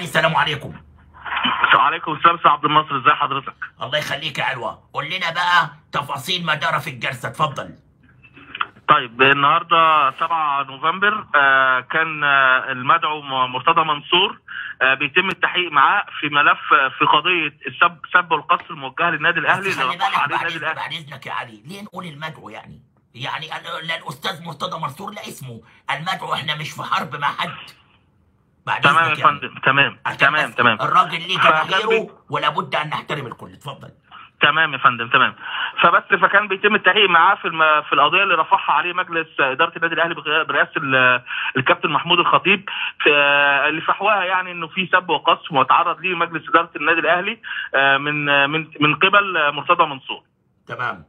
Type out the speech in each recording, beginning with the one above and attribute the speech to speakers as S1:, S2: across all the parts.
S1: السلام عليكم
S2: وعليكم السلام استاذ عبد الناصر ازي حضرتك
S1: الله يخليك يا علوة قول لنا بقى تفاصيل ما دار في الجلسة اتفضل
S2: طيب النهارده 7 نوفمبر آه كان آه المدعو م- مرتضى منصور آه بيتم التحقيق معاه في ملف آه، في قضيه السب سب والقصف الموجهه للنادي الاهلي
S1: بس
S2: اللي
S1: خلي
S2: رفع
S1: بالك
S2: عليه
S1: بعد
S2: النادي
S1: إذن-
S2: الاهلي
S1: بعد اذنك يا علي ليه نقول المدعو يعني يعني ال- لا الاستاذ مرتضى منصور لا اسمه المدعو احنا مش في حرب مع حد بعد
S2: تمام
S1: إذنك
S2: يا
S1: يعني.
S2: فندم تمام
S1: عشان
S2: تمام
S1: بس
S2: تمام
S1: الراجل ليه
S2: فكان
S1: جماهيره
S2: بي-
S1: ولا بد ان نحترم الكل اتفضل
S2: تمام يا فندم تمام فبس فكان بيتم التحقيق معاه في الم... في القضيه اللي رفعها عليه مجلس اداره النادي الاهلي بغ- برئاسه ال- الكابتن محمود الخطيب في اللي فحواها يعني انه في سب وقصف وتعرض ليه مجلس اداره النادي الاهلي آه، من آه، من من قبل آه، مرتضى منصور
S1: تمام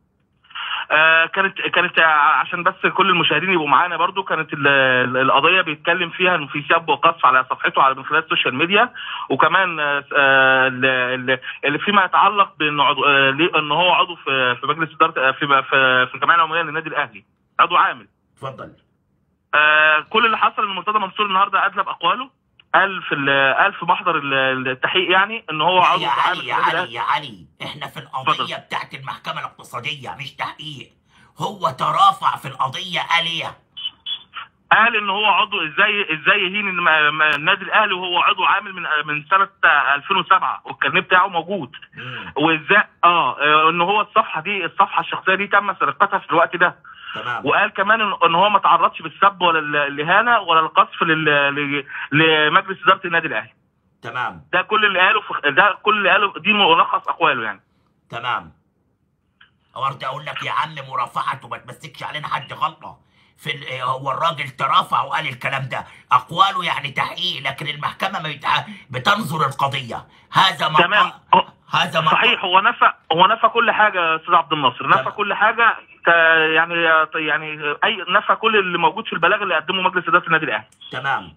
S2: آه، كانت كانت عشان بس كل المشاهدين يبقوا معانا برضو كانت ال- ال- القضيه بيتكلم فيها انه في سب وقصف على صفحته على من خلال السوشيال ميديا وكمان آه، آه، ال- ال- اللي فيما يتعلق بانه عضو آه، ليه- ان هو عضو في في مجلس اداره آه، في في في الجمعيه العموميه للنادي الاهلي عضو عامل
S1: اتفضل
S2: آه، كل اللي حصل ان مرتضى منصور النهارده ادلب اقواله قال في ال- قال في محضر ال- التحقيق يعني ان هو عضو
S1: يا
S2: عامل
S1: علي
S2: في
S1: يا
S2: النادي
S1: علي
S2: الأهلي.
S1: يا علي احنا في القضية
S2: اتفضل.
S1: بتاعت المحكمة الاقتصادية مش تحقيق هو ترافع في القضية قال ايه
S2: قال ان هو عضو ازاي ازاي يهين إن ما- ما النادي الاهلي وهو عضو عامل من من سنه 2007 والكارنيه بتاعه موجود
S1: مم.
S2: وازاي اه آه، ان هو الصفحه دي الصفحه الشخصيه دي تم سرقتها في الوقت ده
S1: تمام
S2: وقال كمان ان إن هو ما تعرضش بالسب ولا ال- الاهانه ولا القذف لل- ل- لمجلس اداره النادي الاهلي
S1: تمام
S2: ده كل اللي قاله في ده كل اللي قاله دي ملخص اقواله يعني
S1: تمام برضه اقول لك يا عم مرافعة وما تمسكش علينا حد غلطة في ال- آه، هو الراجل ترافع وقال الكلام ده اقواله يعني تحقيق لكن المحكمة ما بتع... بتنظر القضية هذا ما
S2: تمام
S1: قا- هذا ما
S2: صحيح هو نفى هو نفى كل حاجه يا استاذ عبد الناصر نفى
S1: تمام.
S2: كل حاجه ك- يعني يعني اي نفى كل اللي موجود في البلاغ اللي قدمه مجلس اداره النادي الاهلي
S1: تمام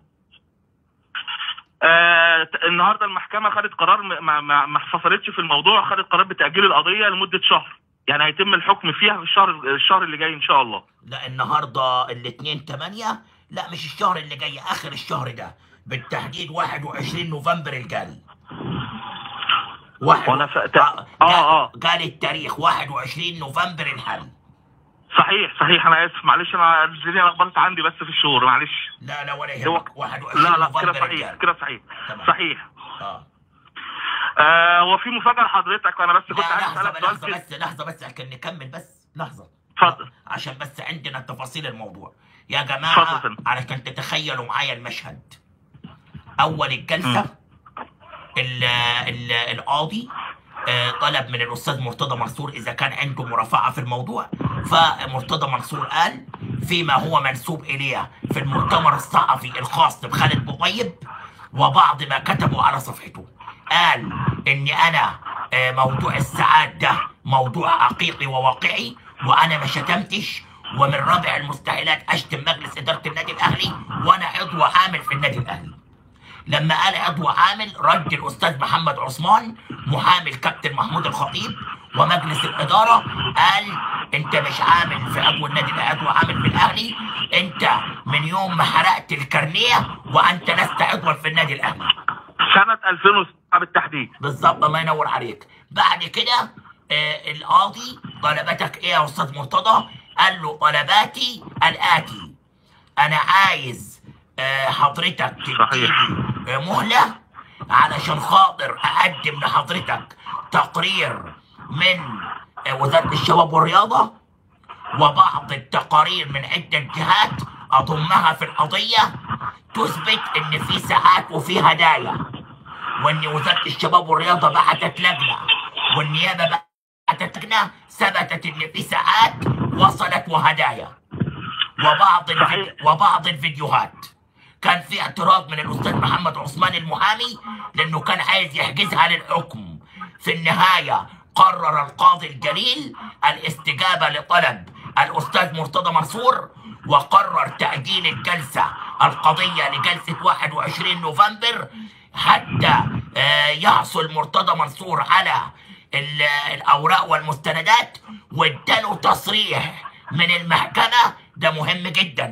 S2: آه النهارده المحكمه خدت قرار م- ما ما ما فصلتش في الموضوع خدت قرار بتاجيل القضيه لمده شهر يعني هيتم الحكم فيها في الشهر الشهر اللي جاي ان شاء الله
S1: لا النهارده الاثنين 8 لا مش الشهر اللي جاي اخر الشهر ده بالتحديد 21 نوفمبر الجاري واحد
S2: وأنا ف- ت-
S1: آه,
S2: آه،
S1: قال-
S2: آه.
S1: قال التاريخ 21 نوفمبر الحالي
S2: صحيح صحيح انا اسف معلش انا الدنيا لخبطت عندي بس في الشهور معلش
S1: لا لا ولا
S2: هو-
S1: يهمك 21
S2: لا لا
S1: نوفمبر
S2: كده صحيح
S1: الجاري
S2: كده صحيح
S1: تمام.
S2: صحيح
S1: اه
S2: آه هو في مفاجاه لحضرتك انا بس كنت
S1: لا
S2: عايز
S1: لحظه
S2: اسالك سؤال
S1: لحظه
S2: كده.
S1: بس لحظه بس عشان نكمل بس لحظه
S2: اتفضل.
S1: عشان بس عندنا تفاصيل الموضوع يا
S2: اتفضل يا
S1: جماعه
S2: فندم.
S1: علشان تتخيلوا معايا المشهد اول الجلسه ال ال القاضي آه، طلب من الاستاذ مرتضى منصور اذا كان عنده مرافعه في الموضوع فمرتضى منصور قال فيما هو منسوب اليه في المؤتمر الصحفي الخاص بخالد بطيب وبعض ما كتبوا على صفحته قال اني انا آه، موضوع الساعات ده موضوع حقيقي وواقعي وانا ما شتمتش ومن رابع المستحيلات اشتم مجلس اداره النادي الاهلي وانا عضو عامل في النادي الاهلي لما قال عضو عامل رد الاستاذ محمد عثمان محامي الكابتن محمود الخطيب ومجلس الاداره قال انت مش عامل في عضو النادي عضو عامل في الاهلي انت من يوم ما حرقت الكارنيه وانت لست عضوا في النادي الاهلي
S2: سنه 2007 بالتحديد
S1: بالظبط الله ينور عليك بعد كده آه القاضي طلباتك ايه يا استاذ مرتضى قال له طلباتي الاتي انا عايز آه حضرتك
S2: صحيح.
S1: تديني آه مهله علشان خاطر اقدم لحضرتك تقرير من آه وزاره الشباب والرياضه وبعض التقارير من عده جهات اضمها في القضيه تثبت ان في ساعات وفي هدايا وان وزاره الشباب والرياضه بعتت لجنه والنيابه بعتت لجنه ثبتت ان في ساعات وصلت وهدايا وبعض الفيديو
S2: صحيح.
S1: وبعض الفيديوهات كان في اعتراض من الاستاذ محمد عثمان المحامي لانه كان عايز يحجزها للحكم في النهايه قرر القاضي الجليل الاستجابه لطلب الاستاذ مرتضى منصور وقرر تاجيل الجلسه القضيه لجلسه 21 نوفمبر حتى آه، يحصل مرتضى منصور على ال- الاوراق والمستندات واداله تصريح من المحكمه ده مهم جدا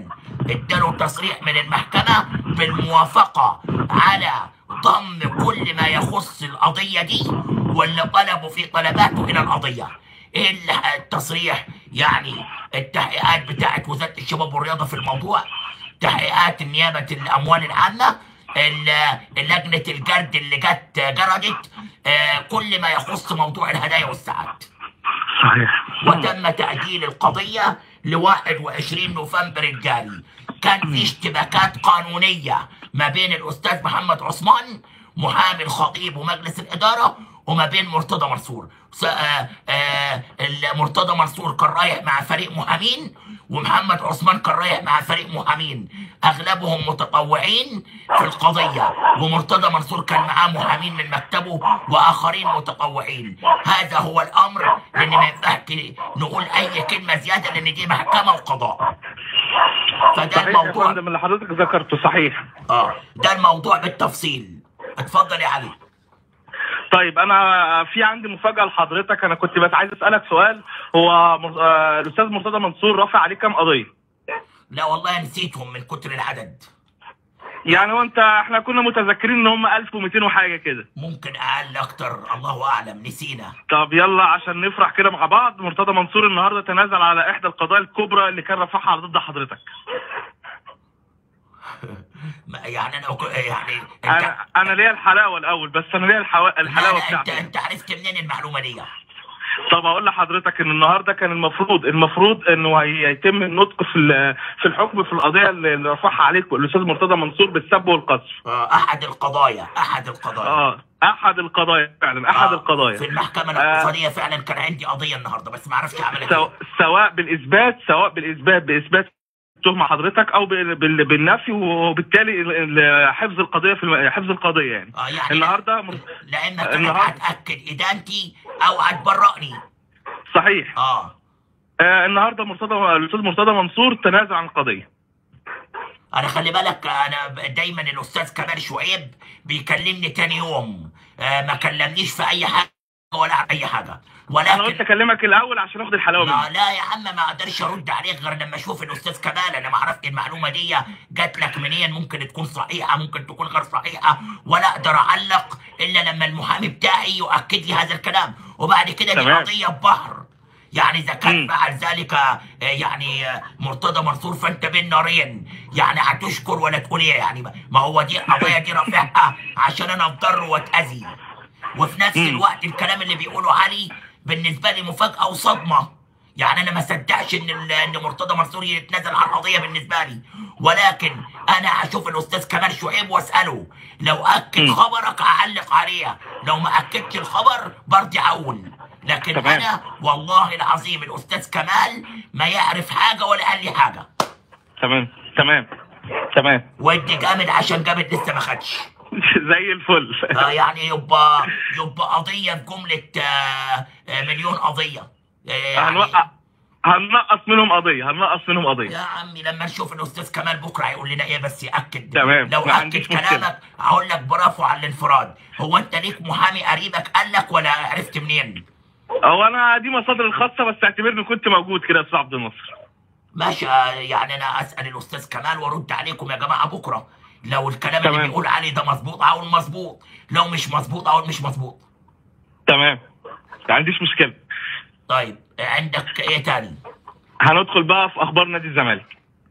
S1: اداله تصريح من المحكمة بالموافقة على ضم كل ما يخص القضية دي واللي طلبوا في طلباته إلى القضية ايه اللي- التصريح يعني التحقيقات بتاعت وزارة الشباب والرياضة في الموضوع تحقيقات نيابة الأموال العامة ال- لجنة الجرد اللي جت جردت آه، كل ما يخص موضوع الهدايا والساعات
S2: صحيح
S1: وتم تأجيل القضية ل 21 نوفمبر الجاري كان في اشتباكات قانونية ما بين الأستاذ محمد عثمان محامي الخطيب ومجلس الإدارة وما بين مرتضى منصور س- آه، آه، ال- مرتضى منصور كان رايح مع فريق محامين ومحمد عثمان كان رايح مع فريق محامين اغلبهم متطوعين في القضيه ومرتضى منصور كان معاه محامين من مكتبه واخرين متطوعين هذا هو الامر لان ما ينفعش نقول اي كلمه زياده لان دي محكمه وقضاء فده
S2: صحيح يا
S1: الموضوع
S2: فندم اللي حضرتك ذكرته صحيح
S1: اه ده الموضوع بالتفصيل اتفضل يا علي
S2: طيب انا في عندي مفاجاه لحضرتك انا كنت بس عايز اسالك سؤال هو مر- آه، الاستاذ مرتضى منصور رافع عليه كام قضيه
S1: لا والله نسيتهم من كتر العدد
S2: يعني وانت احنا كنا متذكرين ان هم 1200 وحاجه كده
S1: ممكن اقل اكتر الله اعلم نسينا
S2: طب يلا عشان نفرح كده مع بعض مرتضى منصور النهارده تنازل على احدى القضايا الكبرى اللي كان رافعها ضد حضرتك
S1: ما- يعني انا أكو- يعني انت
S2: انا انا ليا الحلاوه الاول بس انا ليا الحوا... الحلاوه
S1: لا لا انت
S2: بتاعتي
S1: انت عرفت منين المعلومه دي؟
S2: طب اقول لحضرتك ان النهارده كان المفروض المفروض انه هي- هيتم النطق في ال- في الحكم في القضيه اللي اللي رفعها عليك الاستاذ مرتضى منصور بالسب والقذف
S1: آه، احد القضايا احد القضايا
S2: اه احد القضايا فعلا احد
S1: آه،
S2: القضايا
S1: في المحكمه
S2: آه.
S1: الاقتصاديه فعلا كان عندي قضيه النهارده بس ما عرفتش اعمل
S2: سو...
S1: ايه
S2: سواء بالاثبات سواء بالاثبات باثبات تهمه حضرتك او بال... بال... بالنفي وبالتالي ال- ال- حفظ القضيه في الم... حفظ القضيه يعني
S1: اه يعني
S2: النهارده مر...
S1: لا اما كانت
S2: النهاردة-
S1: هتاكد ادانتي او هتبرئني
S2: صحيح
S1: اه
S2: آه النهارده مرتضى الاستاذ مرتضى منصور تنازل عن القضيه
S1: انا خلي بالك انا ب- دايما الاستاذ كمال شعيب بيكلمني تاني يوم آه ما كلمنيش في اي حاجه ولا عن اي حاجه
S2: انا قلت
S1: ولكن
S2: اكلمك الاول عشان اخد الحلاوه
S1: ما
S2: منك
S1: لا يا عم ما اقدرش ارد عليك غير لما اشوف الاستاذ كمال انا ما عرفت المعلومه دي جات لك منين ممكن تكون صحيحه ممكن تكون غير صحيحه ولا اقدر اعلق الا لما المحامي بتاعي يؤكد لي هذا الكلام وبعد كده دي
S2: تمام.
S1: قضيه بحر يعني اذا كان
S2: مم.
S1: فعل ذلك آه، يعني آه، مرتضى منصور فانت بين نارين يعني هتشكر ولا تقول ايه يعني ما- ما هو دي القضيه دي رافعها عشان انا اضطر واتاذي وفي نفس
S2: مم.
S1: الوقت الكلام اللي بيقوله علي بالنسبه لي مفاجاه وصدمه يعني انا ما صدقش ان ال- ان مرتضى منصور يتنازل عن القضيه بالنسبه لي ولكن انا هشوف الاستاذ كمال شعيب واساله لو اكد
S2: مم.
S1: خبرك اعلق عليها لو ما اكدش الخبر برضه اقول لكن
S2: تمام.
S1: انا والله العظيم الاستاذ كمال ما يعرف حاجه ولا قال لي حاجه
S2: تمام تمام تمام
S1: ودي جامد عشان جامد لسه ما خدش
S2: زي الفل
S1: آه يعني يبقى يبقى قضيه بجمله آه آه مليون قضيه آه يعني
S2: هنوقع هننقص منهم قضيه هننقص منهم قضيه
S1: يا عمي لما نشوف الاستاذ كمال بكره هيقول لنا ايه بس ياكد
S2: تمام،
S1: لو
S2: ما
S1: اكد
S2: عنديش مشكلة.
S1: كلامك هقول لك برافو على الانفراد هو انت ليك محامي قريبك قال لك ولا عرفت منين
S2: هو انا دي مصادر الخاصه بس اعتبرني كنت موجود كده يا استاذ عبد الناصر
S1: ماشي آه، يعني انا اسال الاستاذ كمال وارد عليكم يا جماعه بكره لو الكلام اللي
S2: تمام.
S1: بيقول عليه ده مظبوط هقول مظبوط لو مش مظبوط هقول مش مظبوط
S2: تمام ما عنديش مشكله
S1: طيب آه، عندك ايه تاني
S2: هندخل بقى في اخبار نادي الزمالك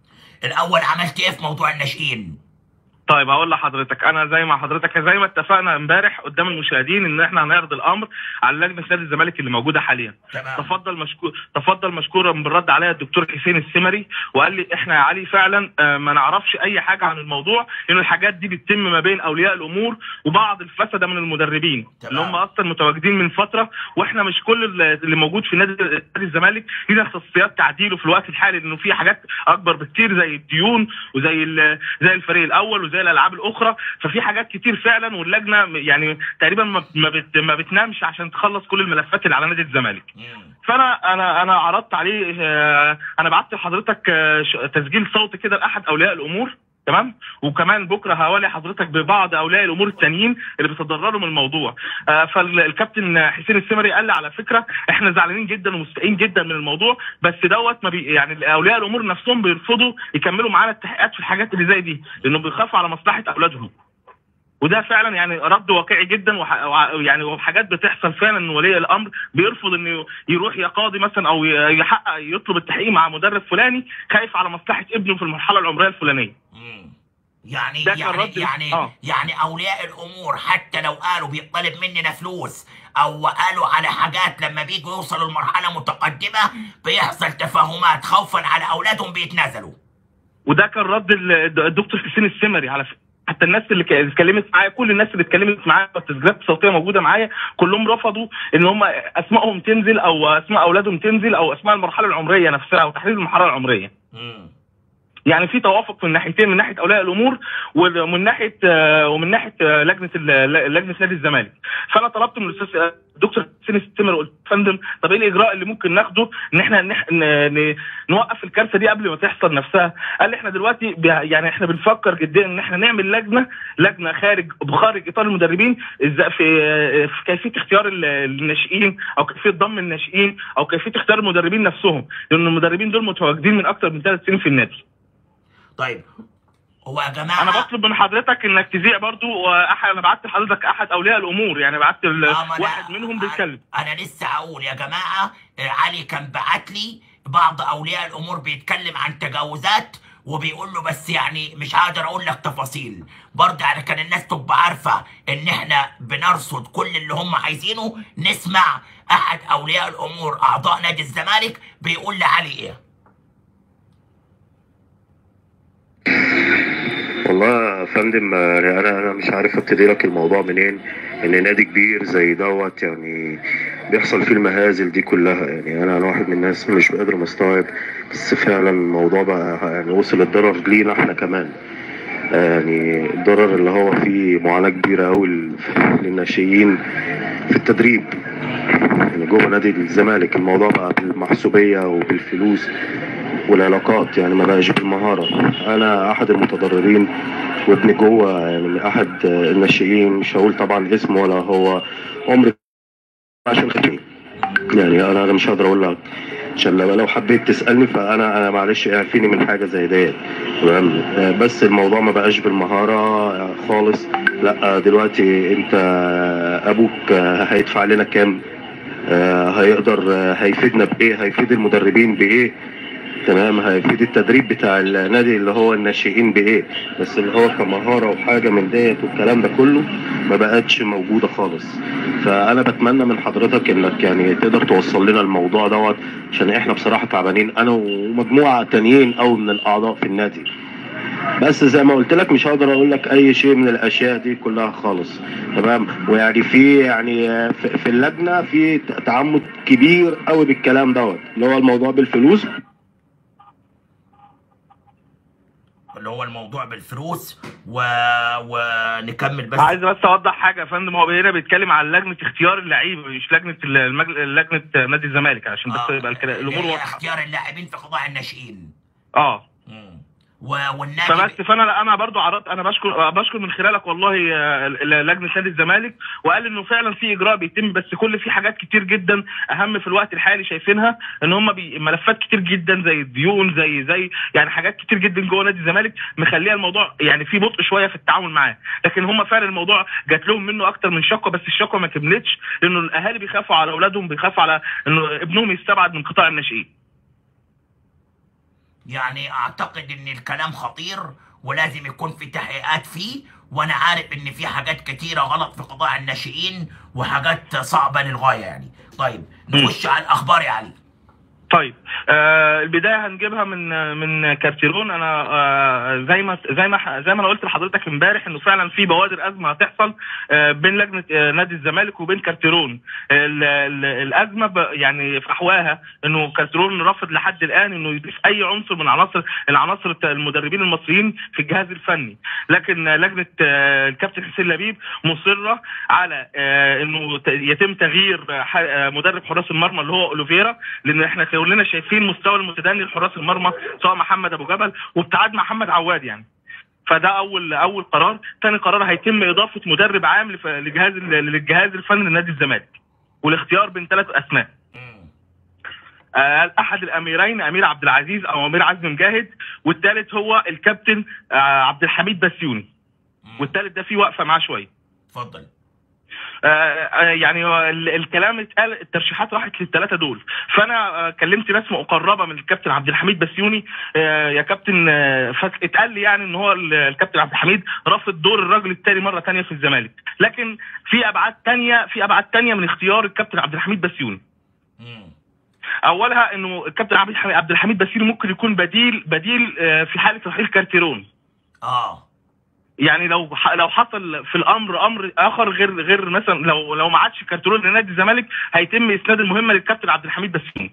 S1: الاول عملت ايه في موضوع الناشئين
S2: طيب هقول لحضرتك انا زي ما حضرتك زي ما اتفقنا امبارح قدام المشاهدين ان احنا هنعرض الامر على لجنه نادي الزمالك اللي موجوده حاليا
S1: تمام
S2: تفضل مشكور تفضل مشكورا بالرد عليا الدكتور حسين السمري وقال لي احنا يا علي فعلا آه، ما نعرفش اي حاجه عن الموضوع لان الحاجات دي بتتم ما بين اولياء الامور وبعض الفسده من المدربين
S1: تمام.
S2: اللي هم اصلا متواجدين من فتره واحنا مش كل اللي- اللي موجود في نادي نادي الزمالك لينا اختصاصيات تعديله في الوقت الحالي لانه في حاجات اكبر بكتير زي الديون وزي ال- زي الفريق الاول وزي الالعاب الاخرى ففي حاجات كتير فعلا واللجنه يعني تقريبا ما ما بت- ما بتنامش عشان تخلص كل الملفات اللي على نادي الزمالك
S1: مم.
S2: فانا انا انا عرضت عليه آه، انا بعت لحضرتك آه، ش- تسجيل صوتي كده لاحد اولياء الامور تمام وكمان بكره هوالي حضرتك ببعض اولياء الامور التانيين اللي بيتضرروا من الموضوع آه فالكابتن حسين السمري قال لي على فكره احنا زعلانين جدا ومستائين جدا من الموضوع بس دوت ما بي يعني اولياء الامور نفسهم بيرفضوا يكملوا معانا التحقيقات في الحاجات اللي زي دي لانهم بيخافوا على مصلحه اولادهم وده فعلا يعني رد واقعي جدا وح... وع- يعني وحاجات بتحصل فعلا ان ولي الامر بيرفض انه يروح يقاضي مثلا او ي- يحقق يطلب التحقيق مع مدرب فلاني خايف على مصلحه ابنه في المرحله العمريه الفلانيه
S1: مم. يعني
S2: ده كان
S1: يعني
S2: رد-
S1: يعني
S2: آه.
S1: يعني اولياء الامور حتى لو قالوا بيطلب مننا فلوس او قالوا على حاجات لما بيجوا يوصلوا لمرحله متقدمه بيحصل تفاهمات خوفا على اولادهم بيتنازلوا
S2: وده كان رد ال- الدكتور حسين السمري على فكره حتى الناس اللي ك- اللي اتكلمت معايا كل الناس اللي اتكلمت معايا والتسجيلات الصوتيه موجوده معايا كلهم رفضوا ان هم اسمائهم تنزل او اسماء اولادهم تنزل او اسماء المرحله العمريه نفسها او تحديد المرحله العمريه
S1: مم.
S2: يعني في توافق من ناحيتين من ناحيه اولياء الامور ومن ناحيه آه، ومن ناحيه آه، لجنه ال- لجنه نادي الزمالك فانا طلبت من الاستاذ آه، الدكتور حسين السمر قلت يا فندم طب ايه الاجراء اللي ممكن ناخده ان احنا نح- ن- ن- نوقف الكارثه دي قبل ما تحصل نفسها قال لي احنا دلوقتي ب- يعني احنا بنفكر جدا ان احنا نعمل لجنه لجنه خارج بخارج اطار المدربين إزاي في آه، في كيفيه اختيار ال- الناشئين او كيفيه ضم الناشئين او كيفيه اختيار المدربين نفسهم لان المدربين دول متواجدين من اكثر من ثلاث سنين في النادي
S1: طيب هو يا جماعه
S2: انا بطلب من حضرتك انك تذيع برضو واحد انا بعت لحضرتك احد اولياء الامور يعني بعت ال-
S1: آه، ما أنا-
S2: واحد منهم بيتكلم
S1: انا لسه اقول يا جماعه آه، علي كان بعت لي بعض اولياء الامور بيتكلم عن تجاوزات وبيقول له بس يعني مش قادر اقول لك تفاصيل برضه يعني كان الناس تبقى عارفه ان احنا بنرصد كل اللي هم عايزينه نسمع احد اولياء الامور اعضاء نادي الزمالك بيقول لعلي ايه
S3: والله يا فندم يعني انا انا مش عارف ابتدي لك الموضوع منين ان نادي كبير زي دوت يعني بيحصل فيه المهازل دي كلها يعني انا انا واحد من الناس مش قادر مستوعب بس فعلا الموضوع بقى يعني وصل الضرر لينا احنا كمان يعني الضرر اللي هو فيه معاناة كبيرة أوي للناشئين في التدريب يعني جوه نادي الزمالك الموضوع بقى بالمحسوبية وبالفلوس والعلاقات يعني ما بقاش بالمهارة أنا أحد المتضررين وابني جوه يعني أحد الناشئين مش هقول طبعا اسمه ولا هو عمري عشان خدمي يعني أنا أنا مش هقدر أقول لك عشان لو لو حبيت تسألني فأنا أنا معلش اعفيني من حاجة زي ديت تمام آه، بس الموضوع ما بقاش بالمهارة آه، خالص لا آه، دلوقتي أنت آه، أبوك آه، هيدفع لنا كام آه، هيقدر آه، هيفيدنا بإيه هيفيد المدربين بإيه تمام هيفيد التدريب بتاع النادي اللي هو الناشئين بايه بس اللي هو كمهاره وحاجه من ديت والكلام ده كله ما بقتش موجوده خالص فانا بتمنى من حضرتك انك يعني تقدر توصل لنا الموضوع دوت عشان احنا بصراحه تعبانين انا ومجموعه تانيين قوي من الاعضاء في النادي بس زي ما قلت لك مش هقدر اقول لك اي شيء من الاشياء دي كلها خالص تمام ويعني في يعني في في اللجنه في تعمد كبير قوي بالكلام دوت اللي هو الموضوع بالفلوس
S1: اللي هو الموضوع بالفلوس و... ونكمل بس
S2: عايز بس اوضح حاجه يا فندم هو هنا بيتكلم عن لجنه اختيار اللعيبه مش لجنه المجل... لجنه نادي الزمالك عشان بس
S1: آه،
S2: يبقى الكلام-
S1: اللي
S2: الامور
S1: هي
S2: واضحه
S1: اختيار اللاعبين في قطاع الناشئين
S2: اه
S1: مم. و... والنادي
S2: فبس فانا انا برضو عرضت انا بشكر بشكر من خلالك والله آه، ل- لجنه نادي الزمالك وقال انه فعلا في اجراء بيتم بس كل في حاجات كتير جدا اهم في الوقت الحالي شايفينها ان هم بي ملفات كتير جدا زي الديون زي زي يعني حاجات كتير جدا جوه نادي الزمالك مخليه الموضوع يعني في بطء شويه في التعامل معاه لكن هم فعلا الموضوع جات لهم منه اكتر من شكوى بس الشكوى ما كملتش لانه الاهالي بيخافوا على اولادهم بيخافوا على انه ابنهم يستبعد من قطاع الناشئين
S1: يعني اعتقد ان الكلام خطير ولازم يكون في تحقيقات فيه وانا عارف ان في حاجات كتيره غلط في قطاع الناشئين وحاجات صعبه للغايه يعني طيب نخش على الاخبار يا علي
S2: طيب آه البدايه هنجيبها من آه، من كارتيرون انا آه زي ما زي ما زي ما انا قلت لحضرتك امبارح انه فعلا في بوادر ازمه هتحصل آه بين لجنه آه نادي الزمالك وبين كارتيرون ال- ال- الازمه ب- يعني في احواها انه كارتيرون رافض لحد الان انه يضيف اي عنصر من عناصر العناصر الت- المدربين المصريين في الجهاز الفني لكن آه، لجنه آه الكابتن حسين لبيب مصره على آه انه ت- يتم تغيير آه، ح- آه، مدرب حراس المرمى اللي هو اوليفيرا لان احنا كلنا شايفين مستوى المتدني لحراس المرمى سواء محمد ابو جبل وابتعاد محمد عواد يعني فده اول اول قرار ثاني قرار هيتم اضافه مدرب عام لف- لجهاز للجهاز الفني لنادي الزمالك والاختيار بين ثلاث اسماء
S1: مم.
S2: آه، احد الاميرين امير عبد العزيز او امير عزمي مجاهد والثالث هو الكابتن آه، عبد الحميد بسيوني
S1: مم.
S2: والثالث ده فيه واقفه معاه شويه
S1: اتفضل
S2: آه، آه، يعني هو ال- الكلام اتقال الترشيحات راحت للثلاثه دول فانا آه، كلمت ناس مقربه من الكابتن عبد الحميد بسيوني آه، يا كابتن آه، فك- اتقال لي يعني ان هو ال- الكابتن عبد الحميد رافض دور الراجل التاني مره تانية في الزمالك لكن في ابعاد تانية في ابعاد تانية من اختيار الكابتن عبد الحميد بسيوني
S1: مم.
S2: اولها انه الكابتن عبد الحميد عبد الحميد بسيوني ممكن يكون بديل بديل آه، في حاله رحيل كارتيرون
S1: اه
S2: يعني لو ح- لو حصل في الامر امر اخر غير غير مثلا لو لو ما عادش كارتيرون لنادي الزمالك هيتم اسناد المهمه للكابتن عبد الحميد بسيوني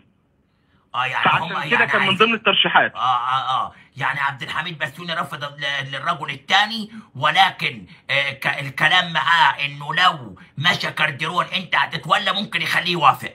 S1: اه يعني هم
S2: فعشان كده
S1: يعني
S2: كان من
S1: عايزين-
S2: ضمن الترشيحات
S1: اه اه اه يعني عبد الحميد بسيوني رفض ل- للرجل الثاني ولكن آه ك- الكلام معاه انه لو مشى كارديرون انت هتتولى ممكن يخليه يوافق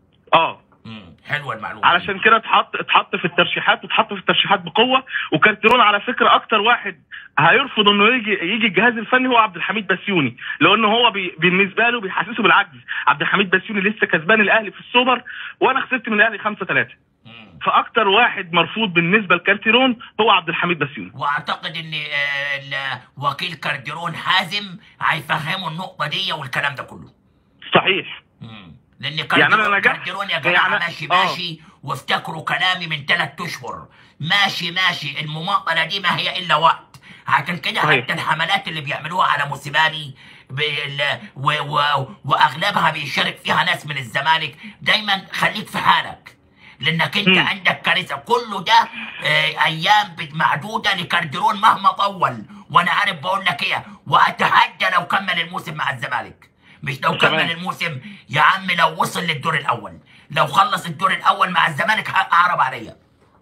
S2: اه
S1: امم حلوه المعلومه دي.
S2: علشان كده اتحط اتحط في الترشيحات واتحط في الترشيحات بقوه وكارتيرون على فكره اكتر واحد هيرفض انه يجي يجي الجهاز الفني هو عبد الحميد بسيوني لانه هو بي بالنسبه له بيحسسه بالعجز عبد الحميد بسيوني لسه كسبان الاهلي في السوبر وانا خسرت من الاهلي 5 3
S1: مم.
S2: فاكتر واحد مرفوض بالنسبه لكارتيرون هو عبد الحميد بسيوني
S1: واعتقد ان آه، ال- وكيل كارديرون حازم هيفهموا النقطه دي والكلام ده كله
S2: صحيح
S1: مم. لان
S2: يعني
S1: كارديرون
S2: أنا نجحت.
S1: كارديرون يا جماعه
S2: يعني-
S1: ماشي
S2: آه.
S1: ماشي وافتكروا كلامي من ثلاث اشهر ماشي ماشي المماطله دي ما هي الا وقت عشان كده
S2: صحيح.
S1: حتى الحملات اللي بيعملوها على موسيماني بال- و... و... واغلبها بيشارك فيها ناس من الزمالك دايما خليك في حالك لانك انت
S2: مم.
S1: عندك كارثه كله ده آه، ايام بت- معدوده لكارديرون مهما طول وانا عارف بقول لك ايه واتحدى لو كمل الموسم مع الزمالك مش لو
S2: تمام.
S1: كمل الموسم يا عم لو وصل للدور الاول لو خلص الدور الاول مع الزمالك ه- اعرب عليا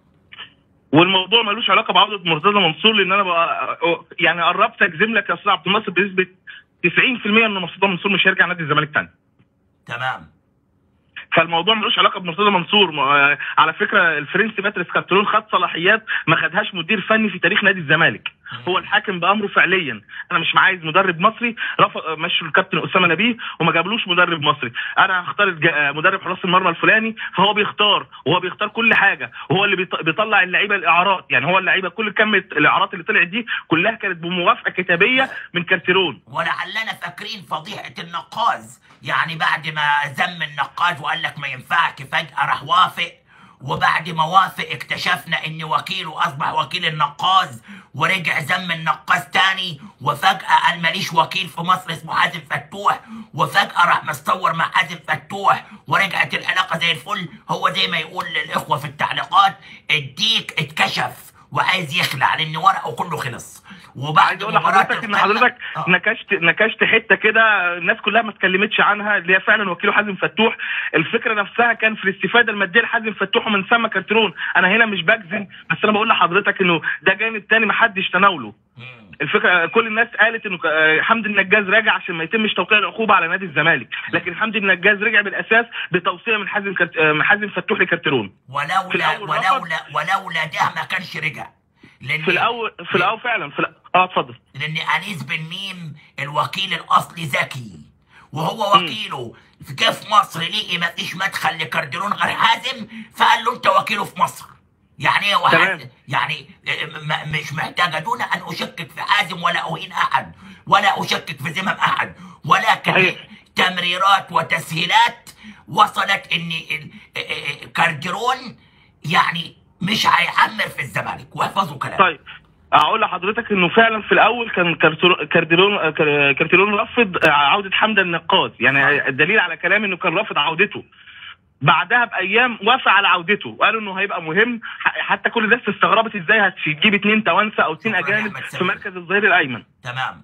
S2: والموضوع ملوش علاقه بعوده مرتضى منصور لان انا بقى يعني قربت اجزم لك يا استاذ عبد الناصر بنسبه 90% ان مرتضى منصور مش هيرجع نادي الزمالك تاني
S1: تمام
S2: فالموضوع ملوش علاقه بمرتضى منصور ما- على فكره الفرنسي باتريس كارترون خد صلاحيات ما خدهاش مدير فني في تاريخ نادي الزمالك هو الحاكم بامره فعليا انا مش عايز مدرب مصري رفض مشوا الكابتن اسامه نبيه وما جابلوش مدرب مصري انا هختار الج- مدرب حراس المرمى الفلاني فهو بيختار وهو بيختار كل حاجه وهو اللي بيط- بيطلع اللعيبه الاعارات يعني هو اللعيبه كل كم الاعارات اللي طلعت دي كلها كانت بموافقه كتابيه من كارتيرون
S1: ولعلنا فاكرين فضيحه النقاز يعني بعد ما ذم النقاز وقال لك ما ينفعش فجاه راح وافق وبعد ما وافق اكتشفنا ان وكيله اصبح وكيل النقاز ورجع ذم النقاز تاني وفجأة قال ماليش وكيل في مصر اسمه حازم فتوح وفجأة راح مصور مع حازم فتوح ورجعت العلاقة زي الفل هو زي ما يقول للإخوة في التعليقات الديك اتكشف وعايز يخلع لأن ورقه كله خلص وبعد
S2: عايز اقول
S1: مباراة
S2: لحضرتك ان
S1: القمة-
S2: حضرتك
S1: آه.
S2: نكشت نكشت حته كده الناس كلها ما اتكلمتش عنها اللي هي فعلا وكيله حازم فتوح الفكره نفسها كان في الاستفاده الماديه لحازم فتوح ومن ثم كارترون انا هنا مش بجزم بس انا بقول لحضرتك انه ده جانب تاني ما حدش تناوله
S1: مم.
S2: الفكره كل الناس قالت انه آه، حمدي النجاز راجع عشان ما يتمش توقيع العقوبه على نادي الزمالك لكن حمدي النجاز رجع بالاساس بتوصيه من حازم كرت... آه، من حازم فتوح لكارترون في
S1: ولولا
S2: الأول رفض.
S1: ولولا ولولا ده ما كانش رجع لان
S2: في الاول في الاول فعلا في الأ- اه اتفضل
S1: لان انيس بن ميم الوكيل الاصلي ذكي وهو وكيله في كيف مصر لقي ما فيش مدخل لكارديرون غير حازم فقال له انت وكيله في مصر يعني ايه
S2: تمام.
S1: وحازم يعني م- مش محتاجه دون ان اشكك في حازم ولا اهين احد ولا اشكك في ذمم احد ولكن
S2: صحيح.
S1: تمريرات وتسهيلات وصلت ان ال- كارديرون يعني مش هيعمر في الزمالك واحفظوا كلامي
S2: طيب اقول لحضرتك انه فعلا في الاول كان كارتر- كارديرون كار- كارتيرون رفض عوده حمدة النقاز يعني الدليل على كلامي انه كان رافض عودته بعدها بايام وافق على عودته وقالوا انه هيبقى مهم ح- حتى كل الناس استغربت ازاي هتجيب اتنين توانسه او اتنين
S1: شكراً يا
S2: اجانب
S1: أحمد
S2: في
S1: سامي.
S2: مركز الظهير الايمن
S1: تمام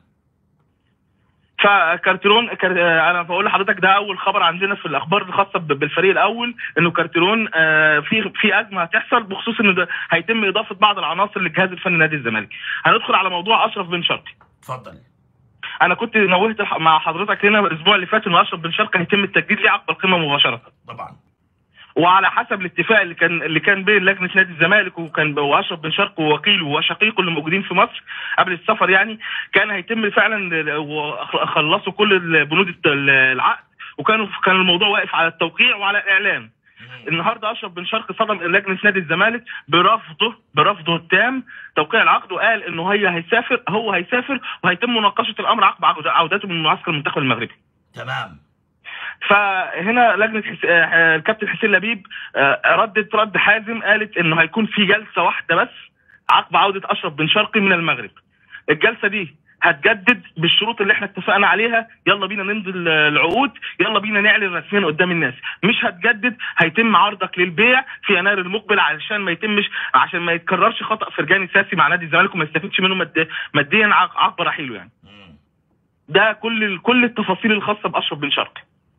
S2: فكارتيرون كار... آه، انا بقول لحضرتك ده اول خبر عندنا في الاخبار الخاصه ب- بالفريق الاول انه كارتيرون آه، في في ازمه هتحصل بخصوص انه ده هيتم اضافه بعض العناصر للجهاز الفني نادي الزمالك هندخل على موضوع اشرف بن شرقي
S1: اتفضل
S2: انا كنت نوهت الح- مع حضرتك هنا الاسبوع اللي فات انه اشرف بن شرقي هيتم التجديد ليه عقب القمه مباشره
S1: طبعا
S2: وعلى حسب الاتفاق اللي كان اللي كان بين لجنه نادي الزمالك وكان واشرف بن شرقي ووكيله وشقيقه اللي موجودين في مصر قبل السفر يعني كان هيتم فعلا وخلصوا كل البنود الت- العقد وكانوا كان الموضوع واقف على التوقيع وعلى الاعلان
S1: مم.
S2: النهارده اشرف بن شرقي صدم لجنه نادي الزمالك برفضه برفضه التام توقيع العقد وقال انه هي هيسافر هو هيسافر وهيتم مناقشه الامر عقب عقد- عودته من معسكر المنتخب المغربي
S1: تمام
S2: فهنا لجنه حس... آه، الكابتن حسين لبيب آه، ردت رد حازم قالت انه هيكون في جلسه واحده بس عقب عوده اشرف بن شرقي من المغرب الجلسه دي هتجدد بالشروط اللي احنا اتفقنا عليها يلا بينا نمضي ال- العقود يلا بينا نعلن رسميا قدام الناس مش هتجدد هيتم عرضك للبيع في يناير المقبل علشان ما يتمش عشان ما يتكررش خطا فرجاني ساسي مع نادي الزمالك وما يستفيدش منه مد... ماديا عق- عقب رحيله يعني
S1: مم.
S2: ده كل كل التفاصيل الخاصه باشرف بن شرقي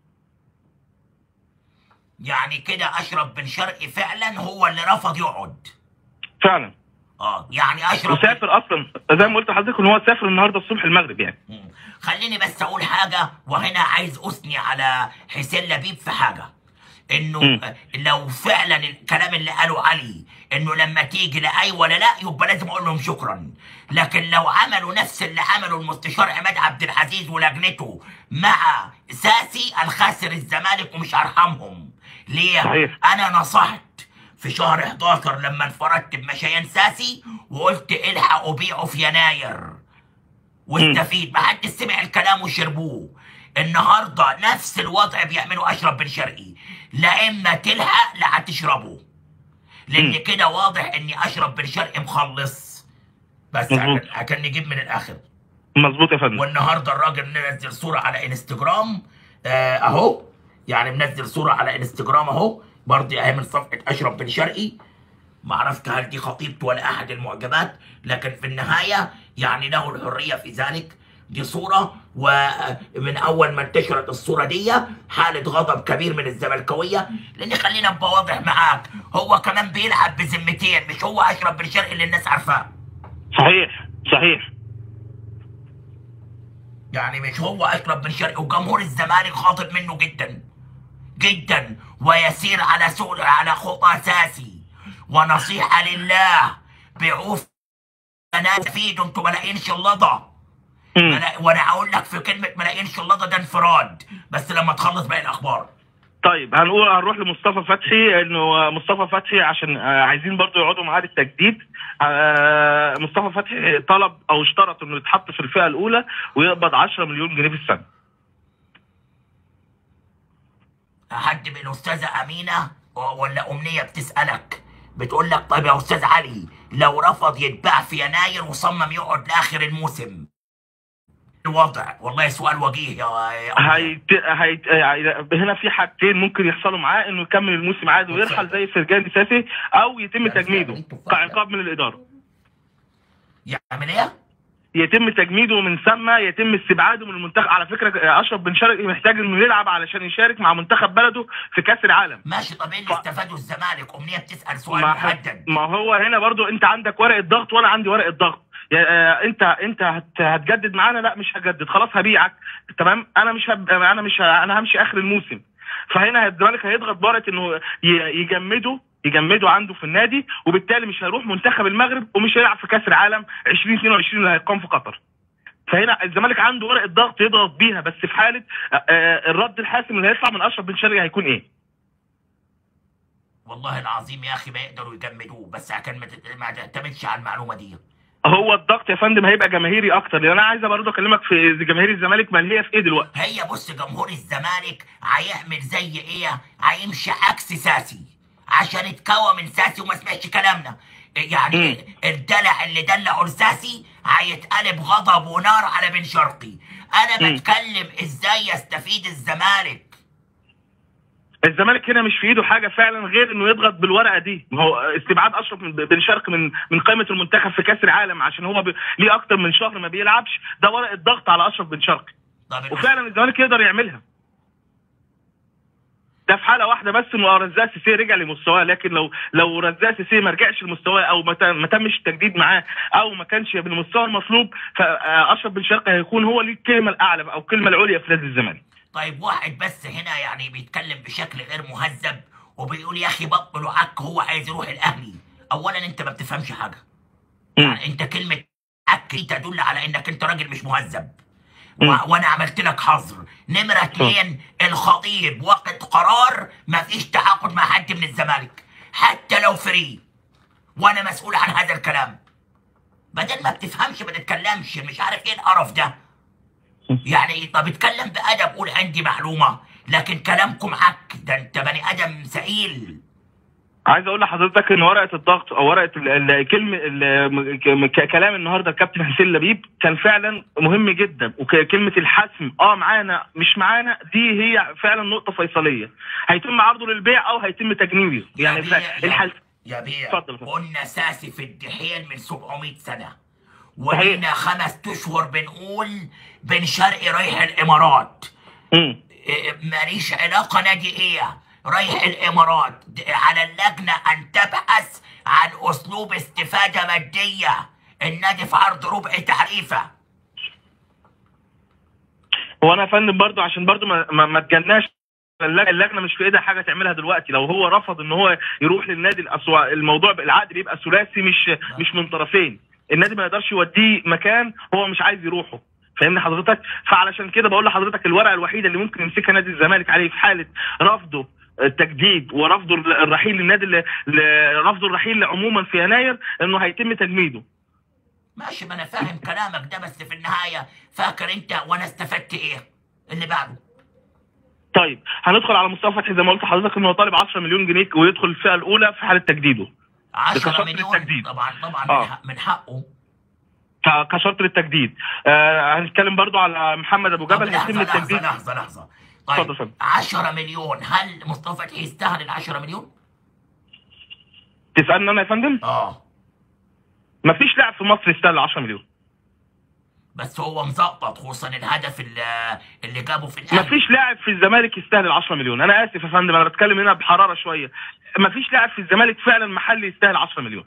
S1: يعني كده اشرف بن شرقي فعلا هو اللي رفض يقعد
S2: فعلا
S1: اه يعني اشرف
S2: وسافر اصلا زي ما قلت لحضرتك ان هو سافر النهارده الصبح المغرب يعني
S1: مم. خليني بس اقول حاجه وهنا عايز اثني على حسين لبيب في حاجه انه
S2: مم.
S1: لو فعلا الكلام اللي قاله علي انه لما تيجي لا اي ولا لا يبقى لازم اقول لهم شكرا لكن لو عملوا نفس اللي عمله المستشار عماد عبد العزيز ولجنته مع ساسي الخاسر الزمالك ومش هرحمهم ليه
S2: صحيح.
S1: انا نصحت في شهر 11 لما انفردت بمشيان ساسي وقلت الحقوا بيعوا في يناير واستفيد ما حدش سمع الكلام وشربوه النهارده نفس الوضع بيعمله اشرف بن شرقي لا اما تلحق لا هتشربه لان
S2: مم.
S1: كده واضح ان اشرف بن شرقي مخلص بس
S2: مظبوط.
S1: عشان- عشان نجيب من الاخر
S2: مظبوط يا فندم
S1: والنهارده الراجل منزل صوره على انستجرام آه اهو يعني منزل صوره على انستجرام اهو برضه اهي من صفحه اشرف بن شرقي ما عرفت هل دي خطيبته ولا احد المعجبات لكن في النهايه يعني له الحريه في ذلك دي صورة ومن أول ما انتشرت الصورة دي حالة غضب كبير من الزملكاوية لأن خلينا نبقى واضح معاك هو كمان بيلعب بذمتين مش هو أشرف بن شرقي اللي الناس عارفاه
S2: صحيح صحيح
S1: يعني مش هو اشرف بن شرقي وجمهور الزمالك خاطب منه جدا جدا ويسير على سوء على خطى ساسي ونصيحة لله بيعوه ناس فيدوا انتوا ملايين شلطة
S2: مم.
S1: ملا... وانا اقول لك في كلمة ملايين شلطة ده انفراد بس لما تخلص باقي الاخبار
S2: طيب هنقول هنروح لمصطفى فتحي انه مصطفى فتحي عشان آه، عايزين برضو يقعدوا معاه للتجديد آه، مصطفى فتحي طلب او اشترط انه يتحط في الفئه الاولى ويقبض 10 مليون جنيه في السنه
S1: حد من الاستاذة امينة ولا امنية بتسألك بتقول لك طيب يا استاذ علي لو رفض يتباع في يناير وصمم يقعد لاخر الموسم الوضع والله سؤال وجيه يا يا
S2: هيت... هيت... يعني هنا في حاجتين ممكن يحصلوا معاه انه يكمل الموسم عادي ويرحل زي فرجاني ساسي او يتم تجميده كعقاب من الاداره
S1: يعمل ايه؟
S2: يتم تجميده ومن ثم يتم استبعاده من المنتخب على فكره اشرف بن شرقي محتاج انه يلعب علشان يشارك مع منتخب بلده في كاس العالم
S1: ماشي طب ايه اللي
S2: ف-
S1: استفادوا الزمالك؟ امنيه بتسال سؤال
S2: ما,
S1: محدد
S2: ما هو هنا برضو انت عندك ورقه ضغط وانا عندي ورقه ضغط يا آه، انت انت هت هتجدد معانا لا مش هجدد خلاص هبيعك تمام انا مش هب... انا مش ه... انا همشي اخر الموسم فهنا الزمالك هيضغط بورقه انه ي... يجمده يجمده عنده في النادي وبالتالي مش هيروح منتخب المغرب ومش هيلعب في كاس العالم 2022 اللي هيقام في قطر فهنا الزمالك عنده ورقه ضغط يضغط بيها بس في حاله آه، آه، الرد الحاسم اللي هيطلع من اشرف بن شرقي هيكون ايه؟
S1: والله العظيم يا اخي ما يقدروا يجمدوه بس عشان ما تت- ما تعتمدش على المعلومه دي
S2: هو الضغط يا فندم هيبقى جماهيري اكتر لان انا عايزه برضه اكلمك في جماهير الزمالك ماليه في ايه دلوقتي
S1: هي بص جمهور الزمالك هيعمل زي ايه؟ هيمشي عكس ساسي عشان اتكوى من ساسي وما سمعش كلامنا يعني
S2: مم.
S1: الدلع اللي دلعه لساسي هيتقلب غضب ونار على بن شرقي انا
S2: مم.
S1: بتكلم ازاي يستفيد الزمالك
S2: الزمالك هنا مش في ايده حاجه فعلا غير انه يضغط بالورقه دي ما هو استبعاد اشرف من- بن شرقي من من قائمه المنتخب في كاس العالم عشان هو ب... ليه اكتر من شهر ما بيلعبش ده ورقه ضغط على اشرف بن شرقي
S1: طب الأس-
S2: وفعلا الزمالك يقدر يعملها ده في حاله واحده بس انه رزاق سيسي رجع لمستواه لكن لو لو رزاق سيسي ما رجعش لمستواه او ما ت- ما تمش التجديد معاه او ما كانش بالمستوى المطلوب فاشرف بن شرقي هيكون هو ليه الكلمه الاعلى او الكلمه العليا في نادي الزمالك
S1: طيب واحد بس هنا يعني بيتكلم بشكل غير مهذب وبيقول يا اخي بطلوا عك هو عايز يروح الاهلي اولا انت ما بتفهمش حاجه
S2: مم.
S1: يعني انت كلمه عك دي تدل على انك انت راجل مش مهذب
S2: مم.
S1: و- وانا عملت لك حظر نمره اتنين الخطيب وقت قرار ما فيش تعاقد مع حد من الزمالك حتى لو فري وانا مسؤول عن هذا الكلام بدل ما بتفهمش ما تتكلمش مش عارف ايه القرف ده يعني طب اتكلم بادب قول عندي معلومه لكن كلامكم عك ده انت بني ادم سئيل
S2: عايز اقول لحضرتك ان ورقه الضغط او ورقه ال- ال- كلمه ال- ك- ك- كلام النهارده الكابتن حسين لبيب كان فعلا مهم جدا وكلمه الحسم اه معانا مش معانا دي هي فعلا نقطه فيصليه هيتم عرضه للبيع او هيتم تجنيده يعني
S1: بيع-
S2: ف- الحل
S1: يا بيع
S2: اتفضل اتفضل.
S1: قلنا ساسي في الدحيل من 700 سنة ولينا خمس اشهر بنقول بن شرقي رايح الامارات
S2: مم.
S1: إيه، ماليش علاقة نادي ايه رايح الامارات د- على اللجنة ان تبحث عن اسلوب استفادة مادية النادي في عرض ربع تعريفة
S2: هو انا يا فندم برضو عشان برضو ما, ما, ما تجناش اللج- اللجنه مش في ايدها حاجه تعملها دلوقتي لو هو رفض ان هو يروح للنادي الأسوا... الموضوع العقد بيبقى ثلاثي مش مش من طرفين النادي ما يقدرش يوديه مكان هو مش عايز يروحه فاهمني حضرتك فعلشان كده بقول لحضرتك الورقه الوحيده اللي ممكن يمسكها نادي الزمالك عليه في حاله رفضه التجديد ورفضه الرحيل للنادي ل- ل- رفضه الرحيل عموما في يناير انه هيتم تجميده
S1: ماشي ما انا فاهم كلامك ده بس في النهاية فاكر انت وانا استفدت ايه اللي بعده
S2: طيب هندخل على مصطفى فتحي زي ما قلت لحضرتك انه طالب 10 مليون جنيه ويدخل الفئه الاولى في حاله تجديده
S1: 10
S2: بكشرط
S1: مليون
S2: التجديد.
S1: طبعا طبعا
S2: آه.
S1: من, حق من حقه
S2: ك- كشرط للتجديد آه هنتكلم برضو على محمد ابو
S1: طب
S2: جبل هيتم
S1: لحظة لحظة
S2: التجديد
S1: لحظة لحظة
S2: اتفضل
S1: طيب
S2: يا فندم.
S1: 10 مليون هل مصطفى فتحي يستاهل ال 10 مليون؟
S2: تسالني انا يا فندم
S1: اه
S2: مفيش لاعب في مصر يستاهل 10 مليون
S1: بس هو مزقطط خصوصا الهدف اللي, اللي جابه في الاهلي
S2: مفيش لاعب في الزمالك يستاهل 10 مليون انا اسف يا فندم انا بتكلم هنا بحراره شويه مفيش لاعب في الزمالك فعلا محلي يستاهل 10 مليون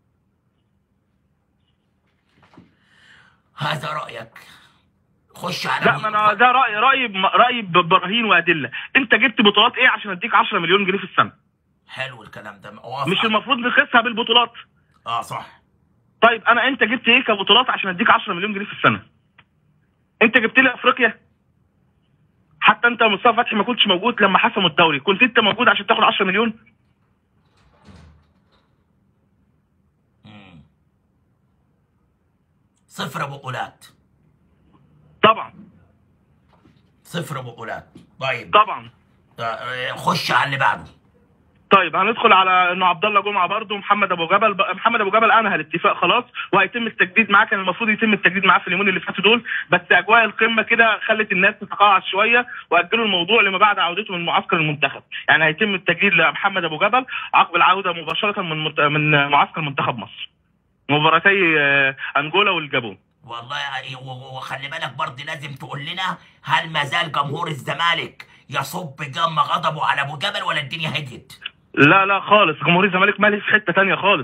S1: هذا رايك خش على
S2: لا ما انا ده راي راي راي ببراهين وادله انت جبت بطولات ايه عشان اديك 10 مليون جنيه في السنه
S1: حلو الكلام ده أوافق.
S2: مش المفروض نقيسها بالبطولات
S1: اه صح
S2: طيب انا انت جبت ايه كبطولات عشان اديك 10 مليون جنيه في السنه انت جبت لي افريقيا حتى انت مصطفى فتحي ما كنتش موجود لما حسموا الدوري كنت انت موجود عشان تاخد 10 مليون
S1: مم. صفر بطولات
S2: طبعا
S1: صفر بطولات طيب
S2: طبعا
S1: آه، خش على اللي بعده
S2: طيب هندخل على انه عبد الله جمعه برضه محمد ابو جبل ب- محمد ابو جبل انهى الاتفاق خلاص وهيتم التجديد معاه كان المفروض يتم التجديد معاه في اليومين اللي فاتوا دول بس اجواء القمه كده خلت الناس تتقاعس شويه واجلوا الموضوع لما بعد عودته من معسكر المنتخب يعني هيتم التجديد لمحمد ابو جبل عقب العوده مباشره من منت- من معسكر منتخب مصر مباراتي آه، انجولا والجابون
S1: والله يعني و- و- وخلي بالك برضه لازم تقول لنا هل ما زال جمهور الزمالك يصب جم غضبه على ابو جبل ولا الدنيا هديت؟
S2: لا لا خالص جمهور الزمالك مالي في حته تانية خالص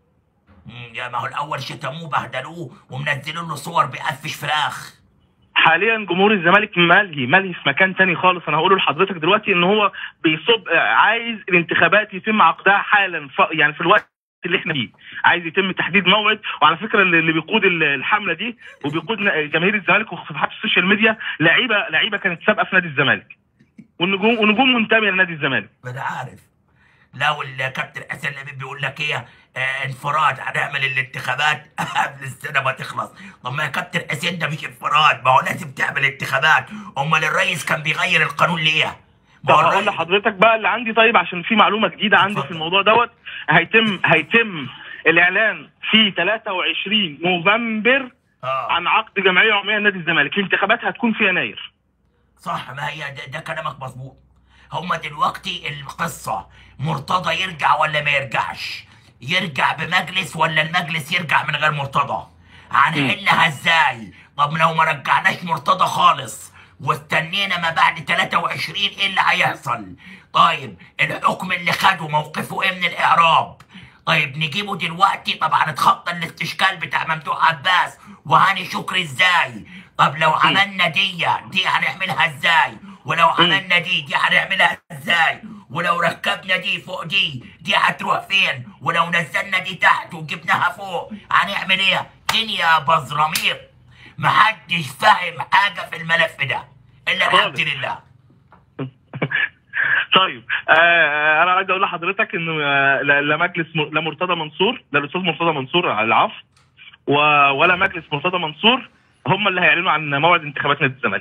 S1: مم، يا ما هو الاول شتموه بهدلوه ومنزلين له صور بيقفش فراخ
S2: حاليا جمهور الزمالك ملهي ملهي في مكان تاني خالص انا هقوله لحضرتك دلوقتي ان هو بيصب آه، عايز الانتخابات يتم عقدها حالا ف... يعني في الوقت اللي احنا فيه عايز يتم تحديد موعد وعلى فكره اللي اللي بيقود ال- الحمله دي وبيقود ن- جماهير الزمالك وصفحات السوشيال ميديا لعيبه لعيبه كانت سابقه في نادي الزمالك والنجوم ونجوم منتميه لنادي الزمالك
S1: ما انا عارف لو الكابتن حسن لبيب بيقول لك ايه آه انفراد هنعمل الانتخابات قبل السنه ما تخلص طب ما يا كابتن حسين ده مش انفراد ما هو لازم تعمل انتخابات امال الرئيس كان بيغير القانون ليه؟
S2: طب
S1: ما هو
S2: هقول
S1: الرئيس-
S2: لحضرتك بقى اللي عندي طيب عشان في معلومه جديده عندي في
S1: اتفضل.
S2: الموضوع دوت هيتم هيتم الاعلان في 23 نوفمبر
S1: اه
S2: عن عقد جمعيه عموميه لنادي الزمالك الانتخابات هتكون في يناير
S1: صح ما هي ده, ده كلامك مظبوط هما دلوقتي القصة مرتضى يرجع ولا ما يرجعش يرجع بمجلس ولا المجلس يرجع من غير مرتضى هنحلها ازاي طب لو ما رجعناش مرتضى خالص واستنينا ما بعد 23 ايه اللي هيحصل طيب الحكم اللي خده موقفه ايه من الاعراب طيب نجيبه دلوقتي طبعا اتخطى الاستشكال بتاع ممدوح عباس وهاني شكري ازاي طب لو عملنا دي دي هنعملها ازاي ولو عملنا دي دي هنعملها ازاي ولو ركبنا دي فوق دي دي هتروح فين ولو نزلنا دي تحت وجبناها فوق هنعمل ايه دنيا بزراميط محدش فاهم حاجه في الملف ده الا الحمد
S2: خالص.
S1: لله
S2: طيب آه انا عايز اقول لحضرتك انه آه، لا لا مجلس م- لا مرتضى منصور لا الاستاذ مرتضى منصور على العفو و- ولا مجلس مرتضى منصور هم اللي هيعلنوا عن موعد انتخابات نادي الزمالك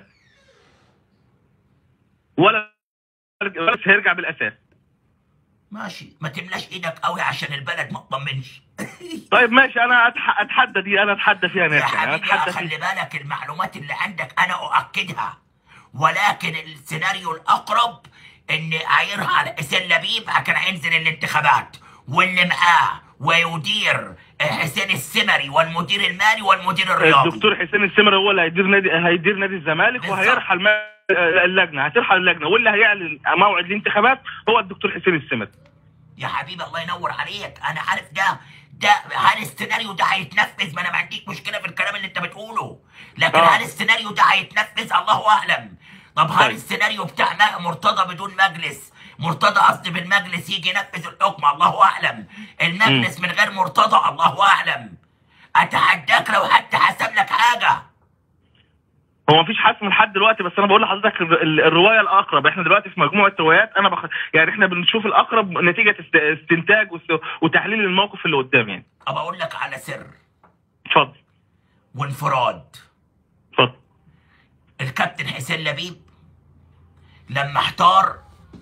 S2: ولا ولا بس هيرجع بالاساس
S1: ماشي ما تملاش ايدك قوي عشان البلد ما تطمنش
S2: طيب ماشي انا أتح- اتحدى دي انا اتحدى فيها
S1: يا
S2: ناس يعني انا
S1: حبيبي
S2: اتحدى
S1: خلي
S2: فيها
S1: بالك المعلومات اللي عندك انا اؤكدها ولكن السيناريو الاقرب ان هيرحل حسين لبيب كان هينزل الانتخابات واللي معاه ويدير حسين السمري والمدير المالي والمدير الرياضي
S2: الدكتور حسين السمر هو اللي هيدير نادي هيدير نادي الزمالك
S1: بالظبط.
S2: وهيرحل ما- اللجنه هترحل اللجنه واللي هيعلن موعد الانتخابات هو الدكتور حسين السمر
S1: يا حبيبي الله ينور عليك انا عارف ده ده هل السيناريو ده هيتنفذ ما انا ما عنديش مشكله في الكلام اللي انت بتقوله لكن
S2: آه.
S1: هل السيناريو ده هيتنفذ الله اعلم طب هل
S2: طيب.
S1: السيناريو بتاع م- مرتضى بدون مجلس مرتضى قصدي بالمجلس يجي ينفذ الحكم الله اعلم المجلس من غير مرتضى الله اعلم اتحداك لو حتى حسب لك حاجه
S2: هو مفيش حسم لحد دلوقتي بس انا بقول لحضرتك ال- ال- الروايه الاقرب احنا دلوقتي في مجموعه روايات انا بخ... يعني احنا بنشوف الاقرب نتيجه است... استنتاج وست... وتحليل الموقف اللي قدام يعني
S1: طب اقول لك على سر
S2: اتفضل
S1: وانفراد
S2: اتفضل
S1: الكابتن حسين لبيب لما احتار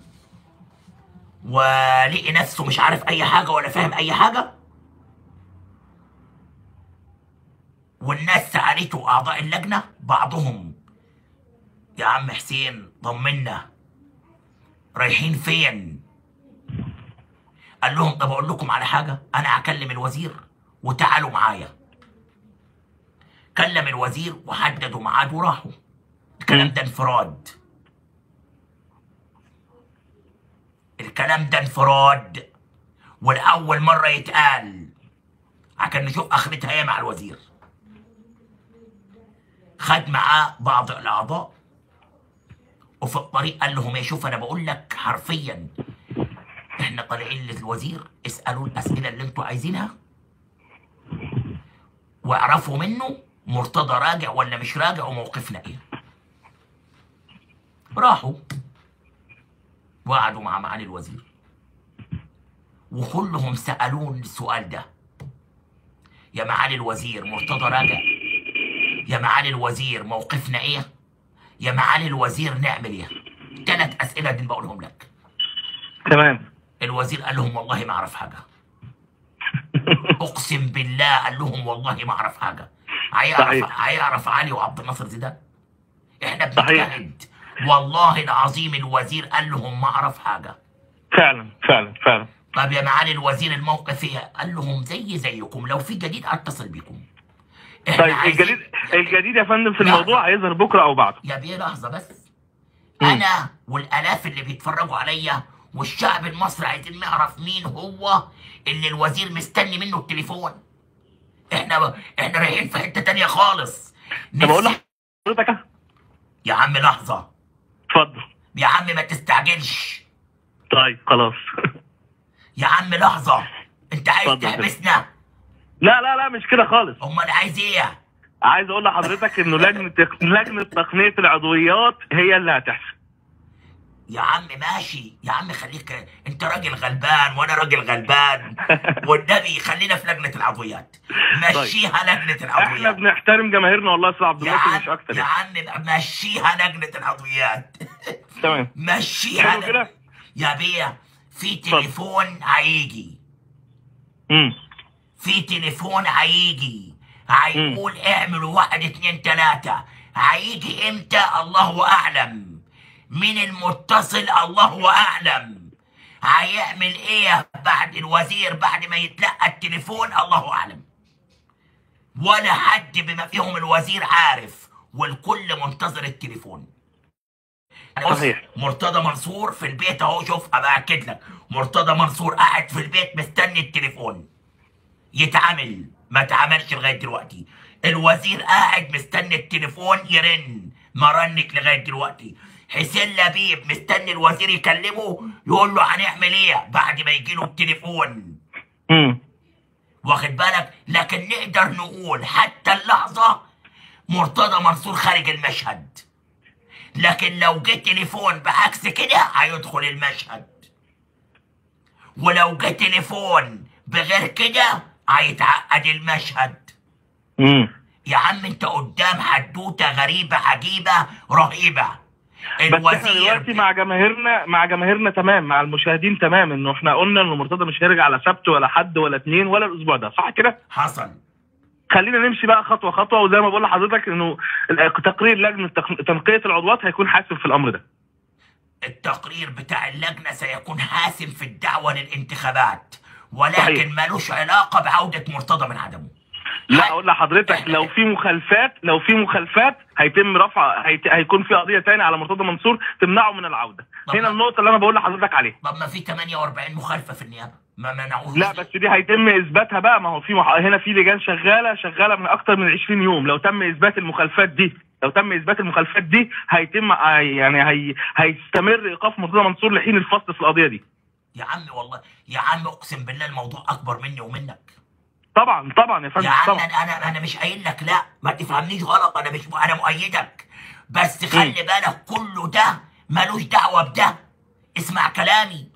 S1: ولقي نفسه مش عارف اي حاجه ولا فاهم اي حاجه والناس سالته اعضاء اللجنه بعضهم يا عم حسين طمنا رايحين فين قال لهم طب اقول لكم على حاجه انا هكلم الوزير وتعالوا معايا كلم الوزير وحددوا ميعاد وراحوا الكلام ده انفراد الكلام ده انفراد والأول مرة يتقال عشان نشوف آخرتها ايه مع الوزير خد معاه بعض الأعضاء وفي الطريق قال لهم يا شوف أنا بقول لك حرفيا احنا طالعين للوزير اسألوا الأسئلة اللي انتوا عايزينها واعرفوا منه مرتضى راجع ولا مش راجع وموقفنا ايه راحوا وقعدوا مع معالي الوزير وكلهم سألون السؤال ده يا معالي الوزير مرتضى راجع يا معالي الوزير موقفنا ايه يا معالي الوزير نعمل ايه ثلاث اسئله دي بقولهم لك
S2: تمام
S1: الوزير قال لهم والله ما اعرف حاجه اقسم بالله قال لهم والله ما اعرف حاجه هيعرف
S2: صحيح.
S1: هيعرف علي وعبد الناصر زيدان احنا
S2: صحيح.
S1: بنجتهد والله العظيم الوزير قال لهم ما اعرف حاجه
S2: فعلا فعلا فعلا
S1: طب يا معالي الوزير الموقف ايه قال لهم زي زيكم لو في جديد اتصل بيكم احنا
S2: طيب
S1: عايزين-
S2: الجديد الجديد يا فندم في
S1: لا.
S2: الموضوع هيظهر بكره او بعده
S1: يا بيه لحظة بس
S2: مم.
S1: أنا والآلاف اللي بيتفرجوا عليا والشعب المصري عايزين نعرف مين هو اللي الوزير مستني منه التليفون احنا احنا رايحين في حتة تانية خالص
S2: طب اقول
S1: نفسي-
S2: لحضرتك
S1: يا عم لحظة
S2: اتفضل
S1: يا عم ما تستعجلش
S2: طيب خلاص
S1: يا عم لحظة انت عايز
S2: اتفضل كده.
S1: تحبسنا
S2: لا لا لا مش كده خالص
S1: امال عايز ايه
S2: عايز اقول لحضرتك انه لجنه لجنه تقنيه العضويات هي اللي هتحسب
S1: يا عم ماشي يا عم خليك انت راجل غلبان وانا راجل غلبان والنبي خلينا في لجنة العضويات مشيها لجنة
S2: احنا
S1: العضويات
S2: بنحترم جماهيرنا والله يا استاذ عبد
S1: يا
S2: الناصر مش
S1: عم
S2: اكتر
S1: يا
S2: يعني.
S1: عم مشيها لجنة العضويات
S2: تمام
S1: مشيها
S2: حلو
S1: لج-
S2: كده
S1: يا بيه في تليفون هيجي
S2: امم
S1: في تليفون هيجي هيقول اعملوا واحد اتنين تلاتة هيجي امتى الله اعلم مين المتصل الله اعلم هيعمل ايه بعد الوزير بعد ما يتلقى التليفون الله اعلم ولا حد بما فيهم الوزير عارف والكل منتظر التليفون بص،
S2: صحيح.
S1: مرتضى منصور في البيت اهو شوف ابقى اكد لك مرتضى منصور قاعد في البيت مستني التليفون يتعامل ما اتعملش لغايه دلوقتي الوزير قاعد مستني التليفون يرن ما رنت لغايه دلوقتي حسين لبيب مستني الوزير يكلمه يقول له هنعمل ايه بعد ما يجي له التليفون
S2: امم
S1: واخد بالك لكن نقدر نقول حتى اللحظه مرتضى منصور خارج المشهد لكن لو جه تليفون بعكس كده هيدخل المشهد ولو جه تليفون بغير كده هيتعقد المشهد
S2: امم
S1: يا عم انت قدام حدوته غريبه عجيبه رهيبه
S2: بس احنا دلوقتي مع جماهيرنا مع جماهيرنا تمام مع المشاهدين تمام انه احنا قلنا ان مرتضى مش هيرجع لا سبت ولا حد ولا اتنين ولا الاسبوع ده صح كده؟
S1: حصل
S2: خلينا نمشي بقى خطوه خطوه وزي ما بقول لحضرتك انه تقرير لجنه تق- تنقيه العضوات هيكون حاسم في الامر ده.
S1: التقرير بتاع اللجنه سيكون حاسم في الدعوه للانتخابات ولكن
S2: صحيح.
S1: ملوش علاقه بعوده مرتضى من عدمه
S2: لا اقول لحضرتك لو في مخالفات لو في مخالفات هيتم رفع هيت... هيكون في قضيه تاني على مرتضى منصور تمنعه من العوده.
S1: طب-
S2: هنا النقطه اللي انا بقول لحضرتك عليها.
S1: طب ما في 48 مخالفه في النيابه ما منعوش
S2: لا بس دي هيتم اثباتها بقى ما هو في مح... هنا في لجان شغاله شغاله من اكتر من 20 يوم لو تم اثبات المخالفات دي لو تم اثبات المخالفات دي هيتم هي- يعني هي... هيستمر ايقاف مرتضى منصور لحين الفصل في القضيه دي
S1: يا عم والله يا عم اقسم بالله الموضوع اكبر مني ومنك
S2: طبعا طبعا يا فندم
S1: يا عم
S2: طبعا
S1: انا انا انا مش قايل لك لا ما تفهمنيش غلط انا مش انا مؤيدك بس خلي بالك كله ده ملوش دعوه بده اسمع كلامي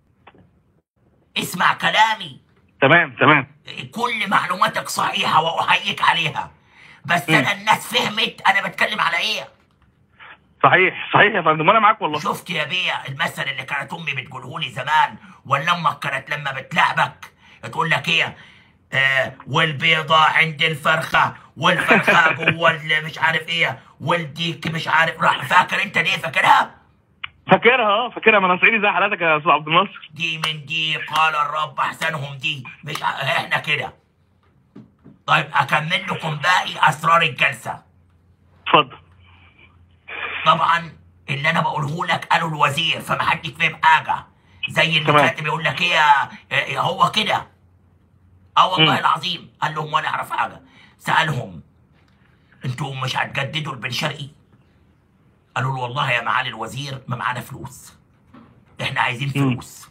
S1: اسمع كلامي
S2: تمام تمام
S1: كل معلوماتك صحيحه واحييك عليها بس
S2: مم.
S1: انا الناس فهمت انا بتكلم على ايه
S2: صحيح صحيح يا فندم وانا معاك والله
S1: شفت يا بيه المثل اللي كانت امي بتقوله لي زمان ولا امك كانت لما بتلعبك تقول لك ايه آه والبيضة عند الفرخة والفرخة جوه ال- مش عارف ايه والديك مش عارف راح فاكر انت دي فاكرها؟
S2: فاكرها اه فاكرها ما انا صعيدي زي حضرتك يا استاذ عبد الناصر
S1: دي من دي قال الرب احسنهم دي مش ع- احنا كده طيب اكمل لكم باقي اسرار الجلسة
S2: اتفضل
S1: طبعا اللي انا بقوله لك قاله الوزير فما حد فهم حاجه زي اللي
S2: تمام.
S1: كاتب يقول لك ايه إيه هو كده اه والله
S2: مم.
S1: العظيم قال لهم ولا اعرف حاجه سالهم انتوا مش هتجددوا البن شرقي قالوا له والله يا معالي الوزير ما معانا فلوس احنا عايزين
S2: مم.
S1: فلوس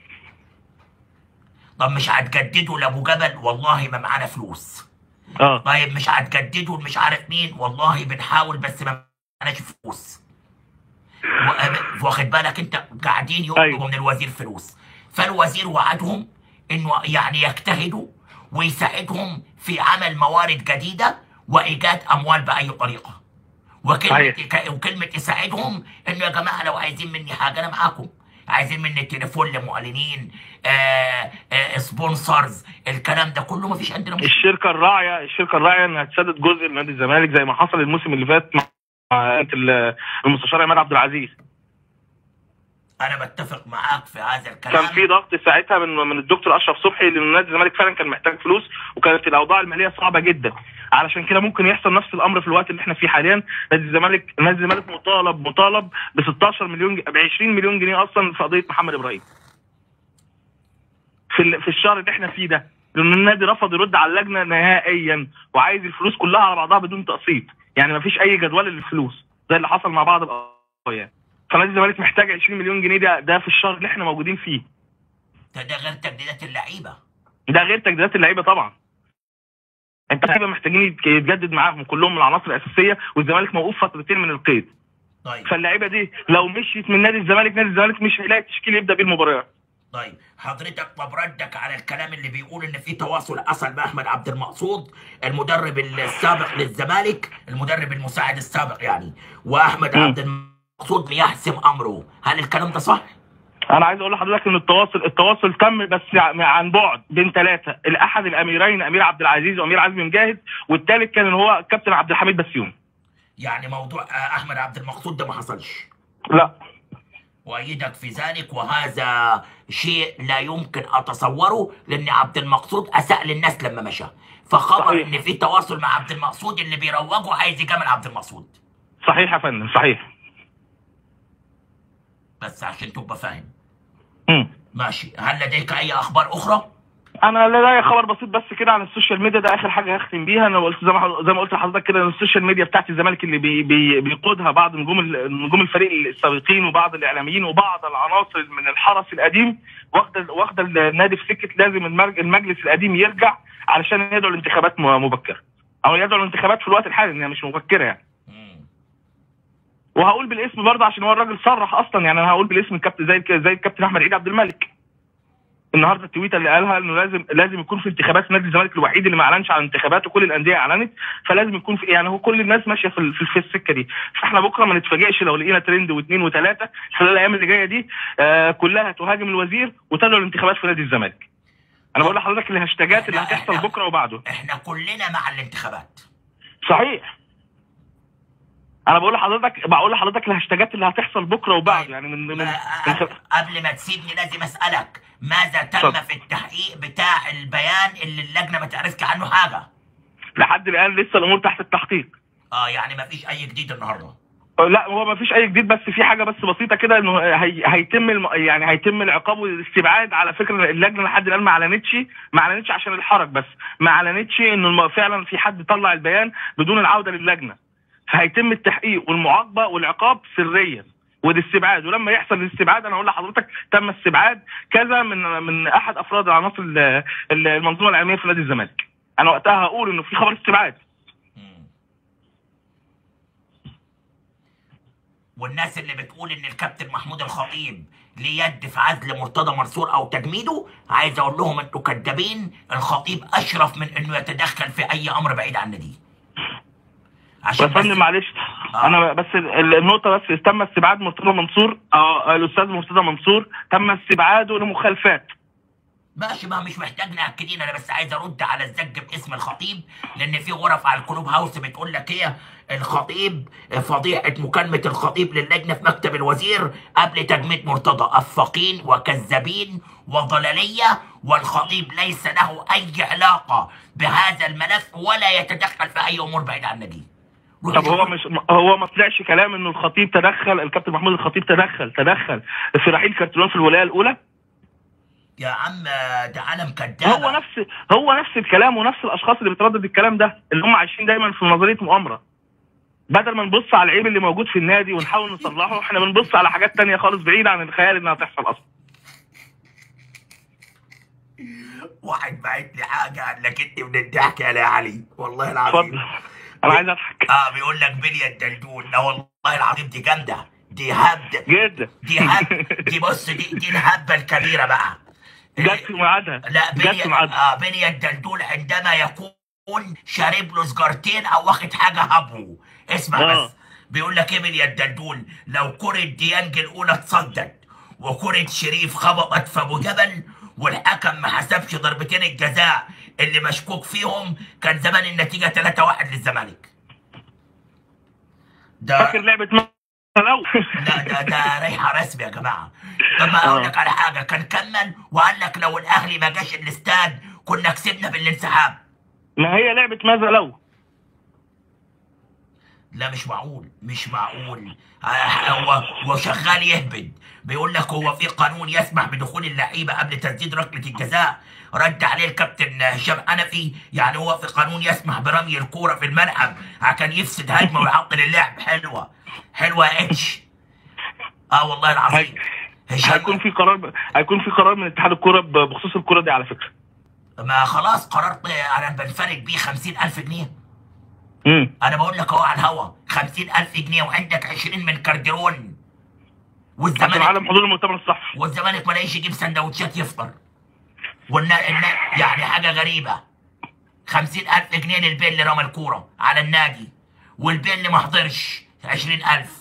S1: طب مش هتجددوا لابو جبل والله ما معانا فلوس
S2: اه
S1: طيب مش هتجددوا مش عارف مين والله بنحاول بس ما معناش فلوس و- واخد بالك انت قاعدين يطلبوا
S2: أيوة.
S1: من الوزير فلوس فالوزير وعدهم انه يعني يجتهدوا ويساعدهم في عمل موارد جديده وايجاد اموال باي طريقه وكلمه
S2: صحيح.
S1: ك- وكلمه يساعدهم انه يا جماعه لو عايزين مني حاجه انا معاكم عايزين مني تليفون لمعلنين آه آه سبونسرز الكلام ده كله ما فيش عندنا مشكله
S2: الشركه الراعيه الشركه الراعيه انها تسدد جزء لنادي الزمالك زي ما حصل الموسم اللي فات مع مع ال- المستشار عماد عبد العزيز
S1: انا بتفق معاك في هذا الكلام
S2: كان في ضغط ساعتها من من الدكتور اشرف صبحي لان نادي الزمالك فعلا كان محتاج فلوس وكانت الاوضاع الماليه صعبه جدا علشان كده ممكن يحصل نفس الامر في الوقت اللي احنا فيه حاليا نادي الزمالك نادي الزمالك مطالب مطالب ب 16 مليون ب 20 مليون جنيه اصلا في قضيه محمد ابراهيم في ال- في الشهر اللي احنا فيه ده لان النادي رفض يرد على اللجنه نهائيا وعايز الفلوس كلها على بعضها بدون تقسيط يعني مفيش اي جدول للفلوس زي اللي حصل مع بعض القضايا فنادي الزمالك محتاج 20 مليون جنيه ده ده في الشهر اللي احنا موجودين فيه
S1: ده, ده غير تجديدات اللعيبه
S2: ده غير تجديدات اللعيبه طبعا انت اللعيبه محتاجين يت- يتجدد معاهم كلهم من العناصر الاساسيه والزمالك موقوف فترتين من القيد
S1: طيب
S2: فاللعيبه دي لو مشيت من نادي الزمالك نادي الزمالك مش هيلاقي تشكيل يبدا بيه المباريات
S1: طيب حضرتك طب ردك على الكلام اللي بيقول ان في تواصل حصل مع احمد عبد المقصود المدرب السابق للزمالك المدرب المساعد السابق يعني واحمد
S2: مم.
S1: عبد المقصود بيحسم امره هل الكلام ده صح؟
S2: انا عايز اقول لحضرتك ان التواصل التواصل تم بس ع- عن بعد بين ثلاثه الاحد الاميرين امير عبد العزيز وامير عزمي مجاهد والثالث كان هو كابتن عبد الحميد بسيون
S1: يعني موضوع آه، احمد عبد المقصود ده ما حصلش
S2: لا
S1: وايدك في ذلك وهذا شيء لا يمكن اتصوره لان عبد المقصود اساء للناس لما مشى فخبر
S2: صحيح.
S1: ان في تواصل مع عبد المقصود اللي بيروجه عايز يجامل عبد المقصود
S2: صحيح يا فندم صحيح
S1: بس عشان تبقى فاهم
S2: مم.
S1: ماشي هل لديك اي اخبار اخرى
S2: انا لدي خبر بسيط بس كده عن السوشيال ميديا ده اخر حاجه هختم بيها انا قلت زي ما زي ما قلت لحضرتك كده ان السوشيال ميديا بتاعت الزمالك اللي بي بي بيقودها بعض نجوم ال- نجوم الفريق السابقين وبعض الاعلاميين وبعض العناصر من الحرس القديم واخده واخده النادي في سكه لازم المرج- المجلس القديم يرجع علشان يدعو لانتخابات م- مبكره او يدعو لانتخابات في الوقت الحالي انها مش مبكره يعني
S1: مم.
S2: وهقول بالاسم برضه عشان هو الراجل صرح اصلا يعني انا هقول بالاسم الكابتن زي زي الكابتن احمد عيد عبد الملك النهارده التويته اللي قالها انه لازم لازم يكون في انتخابات نادي الزمالك الوحيد اللي ما اعلنش عن انتخابات وكل الانديه اعلنت فلازم يكون في يعني هو كل الناس ماشيه في ال- في, في السكه دي فاحنا بكره ما نتفاجئش لو لقينا ترند واثنين وثلاثه خلال الايام اللي جايه دي آه كلها تهاجم الوزير وتدعو الانتخابات في نادي الزمالك انا بقول لحضرتك الهاشتاجات اللي
S1: إحنا-
S2: هتحصل
S1: إحنا-
S2: بكره وبعده
S1: احنا كلنا مع الانتخابات
S2: صحيح انا بقول لحضرتك بقول لحضرتك الهاشتاجات اللي هتحصل بكره وبعده
S1: طيب.
S2: يعني من من,
S1: ما-
S2: من
S1: قبل- قبل ما تسيبني لازم اسالك ماذا تم
S2: اتفضل.
S1: في التحقيق بتاع البيان اللي اللجنه ما تعرفش عنه حاجه
S2: لحد الان لسه الامور تحت التحقيق
S1: اه يعني ما فيش اي جديد النهارده
S2: لا هو ما فيش اي جديد بس في حاجه بس بسيطه كده انه هي هيتم الم... يعني هيتم العقاب والاستبعاد على فكره اللجنه لحد الان ما اعلنتش ما اعلنتش عشان الحرج بس ما اعلنتش انه الم... فعلا في حد طلع البيان بدون العوده للجنه فهيتم التحقيق والمعاقبه والعقاب سريا والاستبعاد ولما يحصل الاستبعاد انا اقول لحضرتك تم استبعاد كذا من من احد افراد عناصر ال- ال- المنظومه العلميه في نادي الزمالك انا وقتها هقول انه في خبر استبعاد
S1: مم. والناس اللي بتقول ان الكابتن محمود الخطيب ليه يد في عزل مرتضى منصور او تجميده عايز اقول لهم انتوا كدابين الخطيب اشرف من انه يتدخل في اي امر بعيد عن النادي عشان
S2: يا فندم
S1: بس
S2: معلش
S1: آه.
S2: انا بس ال- النقطه بس تم استبعاد مرتضى منصور اه الاستاذ مرتضى منصور تم استبعاده لمخالفات
S1: ماشي ما مش محتاج ناكدين انا بس عايز ارد على الزج باسم الخطيب لان في غرف على الكلوب هاوس بتقول لك ايه الخطيب فضيحه مكالمه الخطيب للجنه في مكتب الوزير قبل تجميد مرتضى افاقين وكذابين وضلاليه والخطيب ليس له اي علاقه بهذا الملف ولا يتدخل في اي امور بعيده عن النادي روح
S2: طب
S1: شوف.
S2: هو مش هو ما طلعش كلام انه الخطيب تدخل الكابتن محمود الخطيب تدخل تدخل في رحيل كارتلون في الولايه الاولى
S1: يا عم ده عالم كذاب
S2: هو نفس هو نفس الكلام ونفس الاشخاص اللي بتردد الكلام ده اللي هم عايشين دايما في نظريه مؤامره بدل ما نبص على العيب اللي موجود في النادي ونحاول نصلحه احنا بنبص على حاجات تانية خالص بعيده عن الخيال انها تحصل اصلا
S1: واحد بعت لي حاجه لكني من الضحك يا علي والله العظيم
S2: اتفضل انا عايز اضحك
S1: اه بيقول لك بلية الدلدول لا والله العظيم دي جامده دي هبده
S2: جدا
S1: دي هب دي بص دي دي الهبه الكبيره بقى
S2: جت في ميعادها
S1: لا
S2: جت في
S1: بلية
S2: ميعادها
S1: اه بلية الدلدول عندما يكون شارب له سجارتين او واخد حاجه هبو اسمع
S2: آه.
S1: بس بيقول لك ايه بلية الدلدول لو كرة ديانج الاولى اتصدت وكرة شريف خبطت في ابو جبل والحكم ما حسبش ضربتين الجزاء اللي مشكوك فيهم كان زمان النتيجه 3-1 للزمالك ده
S2: فاكر لعبه لو
S1: لا ده ده ريحه رسمي يا جماعه طب ما اقول لك على حاجه كان كمل وقال لك لو الاهلي ما جاش الاستاد كنا كسبنا بالانسحاب
S2: ما هي لعبه ماذا لو
S1: لا مش معقول مش معقول آه، هو هو شغال يهبد بيقول لك هو في قانون يسمح بدخول اللعيبه قبل تسديد ركله الجزاء رد عليه الكابتن هشام حنفي يعني هو في قانون يسمح برمي الكوره في الملعب عشان يفسد هجمه ويعطل اللعب حلوه حلوه يا اتش اه والله العظيم
S2: هيكون
S1: هشام
S2: في قرار هيكون في قرار من اتحاد الكوره ب- بخصوص الكوره دي على فكره
S1: ما خلاص قررت انا بنفرد بيه 50000 جنيه
S2: امم
S1: انا بقول لك اهو على الهوا 50000 جنيه وعندك 20 من كارديرون
S2: عشان
S1: والزمالك
S2: عدم حضور المؤتمر الصحفي
S1: والزمالك ما لاقيش يجيب سندوتشات يفطر والنا... النا... يعني حاجه غريبه 50000 جنيه للبين اللي رمى الكوره على النادي والبين اللي ما حضرش 20000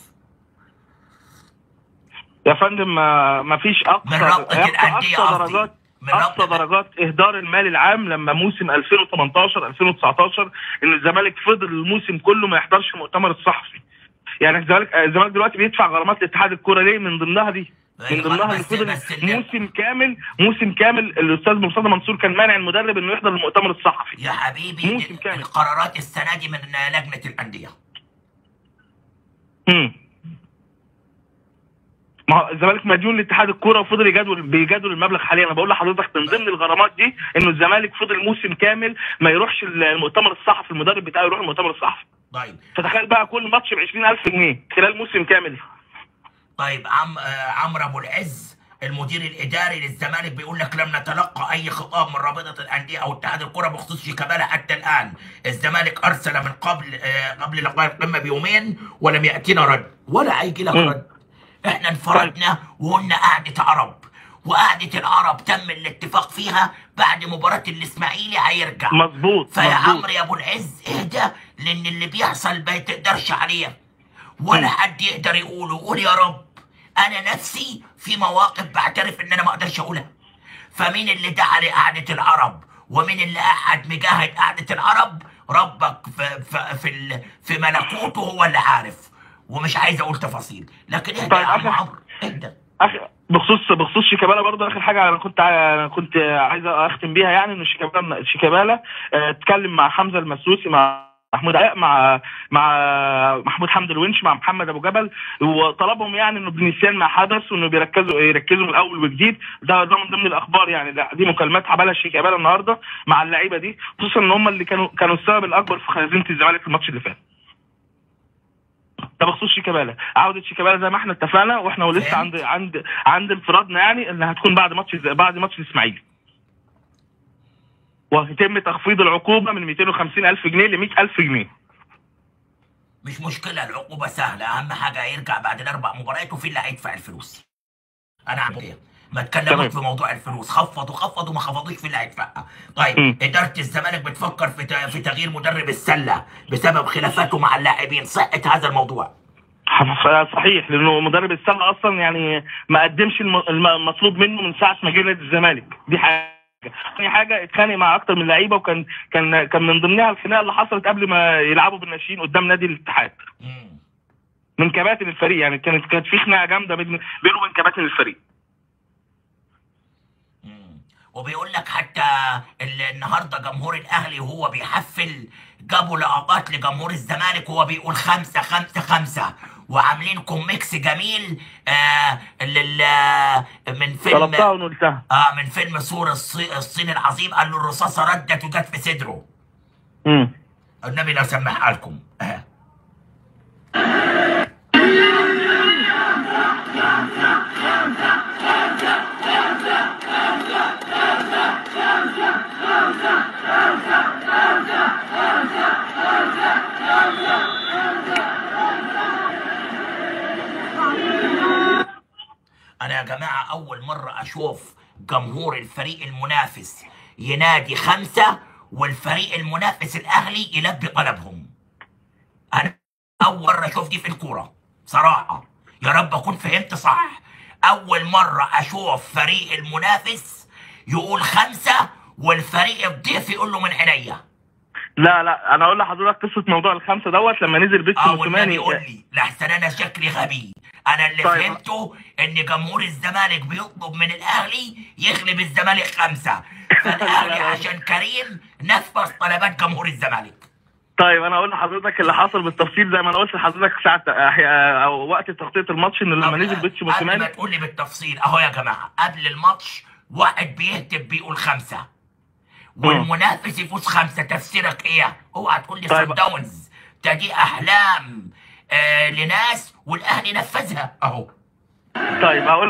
S2: يا فندم ما ما فيش اقصى
S1: من رابطة
S2: أقصى-
S1: الأندية
S2: اقصى
S1: قصدي.
S2: درجات
S1: من
S2: اقصى
S1: رابطة-
S2: درجات اهدار المال العام لما موسم 2018 2019 ان الزمالك فضل الموسم كله ما يحضرش المؤتمر الصحفي يعني الزمالك الزمالك دلوقتي بيدفع غرامات لاتحاد الكوره ليه من ضمنها دي من
S1: أيوة،
S2: ضمنها اللي
S1: بس-
S2: فضل
S1: بس اللي-
S2: موسم كامل موسم كامل الاستاذ مرتضى منصور كان مانع المدرب انه يحضر المؤتمر الصحفي
S1: يا حبيبي
S2: موسم كامل.
S1: القرارات السنه دي من لجنه الانديه
S2: امم ما هو الزمالك مديون لاتحاد الكوره وفضل يجادل بيجادل المبلغ حاليا انا بقول لحضرتك من ضمن الغرامات دي انه الزمالك فضل موسم كامل ما يروحش المؤتمر الصحفي المدرب بتاعه يروح المؤتمر الصحفي
S1: طيب
S2: فتخيل بقى كل ماتش ب 20000 جنيه خلال موسم كامل
S1: طيب عم آه عمرو ابو العز المدير الاداري للزمالك بيقول لك لم نتلقى اي خطاب من رابطه الانديه او اتحاد الكره بخصوص شيكابالا حتى الان الزمالك ارسل من قبل آه قبل لقاء القمه بيومين ولم ياتينا رد ولا هيجي لك
S2: مم.
S1: رد احنا انفردنا وقلنا قعده عرب وقعده العرب تم الاتفاق فيها بعد مباراه الاسماعيلي هيرجع
S2: مظبوط
S1: فيا
S2: مظبوط
S1: عمرو يا ابو العز اهدى لان اللي بيحصل ما تقدرش عليه ولا حد يقدر يقوله قول يا رب انا نفسي في مواقف بعترف ان انا ما اقدرش اقولها فمين اللي دعا لقعده العرب ومين اللي قعد مجاهد قعده العرب ربك في في في, ال- في ملكوته هو اللي عارف ومش عايز اقول تفاصيل لكن اهدى
S2: طيب،
S1: يا عم
S2: آخر-
S1: عمرو اهدى
S2: آخر بخصوص بخصوص شيكابالا برضه اخر حاجه انا كنت ع- انا كنت عايز اختم بيها يعني ان شيكابالا شيكابالا آه، اتكلم مع حمزه المسوسي مع محمود علاء مع مع محمود حمد الونش مع محمد ابو جبل وطلبهم يعني انه بالنسيان ما حدث وانه بيركزوا يركزوا من الاول وجديد ده ده من ضمن الاخبار يعني ده دي مكالمات عملها شيكابالا النهارده مع اللعيبه دي خصوصا ان هم اللي كانوا كانوا السبب الاكبر في خزينه الزمالك في الماتش اللي فات ده بخصوص شيكابالا عوده شيكابالا زي ما احنا اتفقنا واحنا ولسه
S1: فهمت.
S2: عند عند عند انفرادنا يعني انها هتكون بعد ماتش بعد ماتش الاسماعيلي وهيتم تخفيض العقوبه من 250 الف جنيه ل 100 الف جنيه
S1: مش مشكله العقوبه سهله اهم حاجه هيرجع بعد الاربع مباريات وفي اللي هيدفع الفلوس انا عم كده ما
S2: تمام.
S1: اتكلموش في موضوع الفلوس خفضوا خفضوا ما خفضوش في اللي هيدفعها طيب
S2: مم.
S1: اداره الزمالك بتفكر في ت- في تغيير مدرب السله بسبب خلافاته مع اللاعبين صحه هذا الموضوع
S2: صحيح لانه مدرب السله اصلا يعني ما قدمش الم- الم- المطلوب منه من ساعه ما جه نادي الزمالك دي حاجه ثاني حاجه اتخانق مع اكتر من لعيبه وكان كان كان من ضمنها الخناقه اللي حصلت قبل ما يلعبوا بالناشئين قدام نادي الاتحاد
S1: مم.
S2: من كباتن الفريق يعني كانت كانت في خناقه جامده بين بينه وبين كباتن الفريق
S1: مم. وبيقول لك حتى ال- النهارده جمهور الاهلي وهو بيحفل جابوا لقطات لجمهور الزمالك وهو بيقول خمسه خمسه خمسه وعاملين كوميكس جميل آه لل من فيلم
S2: طلبتها ونلتها
S1: اه من فيلم سور الصي- الصين العظيم قال له الرصاصه ردت وجت في صدره
S2: امم
S1: النبي لو سمحها لكم آه. انا يا جماعه اول مره اشوف جمهور الفريق المنافس ينادي خمسه والفريق المنافس الاهلي يلبي طلبهم انا اول مره اشوف دي في الكوره صراحه يا رب اكون فهمت صح اول مره اشوف فريق المنافس يقول خمسه والفريق الضيف يقول له من عينيا
S2: لا لا انا اقول لحضرتك قصه موضوع الخمسه دوت لما نزل بيتسو
S1: اه والنبي
S2: موسيماني
S1: يقول لي لحسن انا شكلي غبي انا اللي
S2: طيب.
S1: فهمته ان جمهور الزمالك بيطلب من الاهلي يغلب الزمالك خمسه فالاهلي عشان كريم نفذ طلبات جمهور الزمالك
S2: طيب انا اقول لحضرتك اللي حصل بالتفصيل زي ما انا قلت لحضرتك ساعه أح- او وقت تغطيه الماتش ان لما
S1: طب
S2: نزل بيتسو
S1: قبل ما
S2: موسيماني
S1: تقول لي بالتفصيل اهو يا جماعه قبل الماتش واحد بيهتف بيقول خمسه والمنافس يفوز خمسه تفسيرك ايه؟ اوعى تقول لي
S2: طيب.
S1: صن داونز ده دي احلام آه لناس والاهلي نفذها اهو
S2: طيب هقول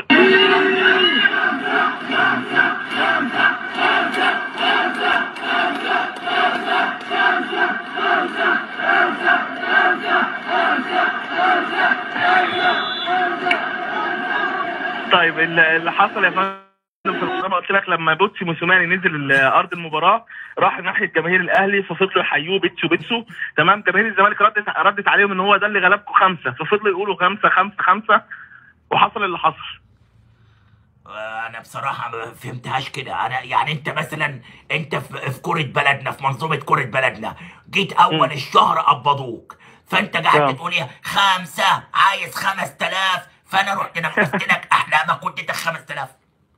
S2: طيب اللي اللي حصل يا فندم في زي ما قلت لك لما بوتسي موسيماني نزل ال- ارض المباراه راح ناحيه جماهير الاهلي ففضلوا يحيوه بيتسو بيتسو تمام جماهير الزمالك ردت ردت عليهم ان هو ده اللي غلبكم خمسه ففضلوا يقولوا خمسه خمسه خمسه وحصل اللي حصل
S1: آه، انا بصراحه ما فهمتهاش كده انا يعني انت مثلا انت في في كره بلدنا في منظومه كره بلدنا جيت اول
S2: مم.
S1: الشهر قبضوك فانت
S2: آه.
S1: قاعد تقول ايه خمسه عايز 5000 فانا رحت نفذت لك احلامك واديتك 5000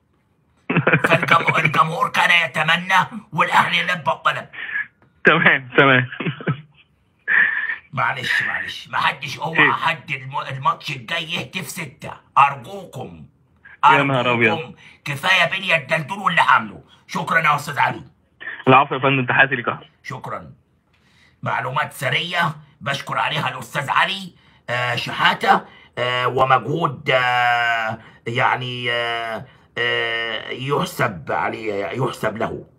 S1: فالجمهور كان يتمنى والاهلي لبى الطلب
S2: تمام تمام
S1: معلش معلش ما حدش اوعى
S2: خير.
S1: حد الم- الماتش الجاي يهتف ستة ارجوكم
S2: يا نهار أبيض.
S1: أرجوكم. كفايه بنية الدلدول واللي حامله شكرا يا استاذ علي
S2: العفو يا فندم تحياتي لك
S1: شكرا معلومات سرية بشكر عليها الأستاذ علي آه، شحاتة آه، ومجهود آه، يعني آه، آه، يحسب عليه يحسب له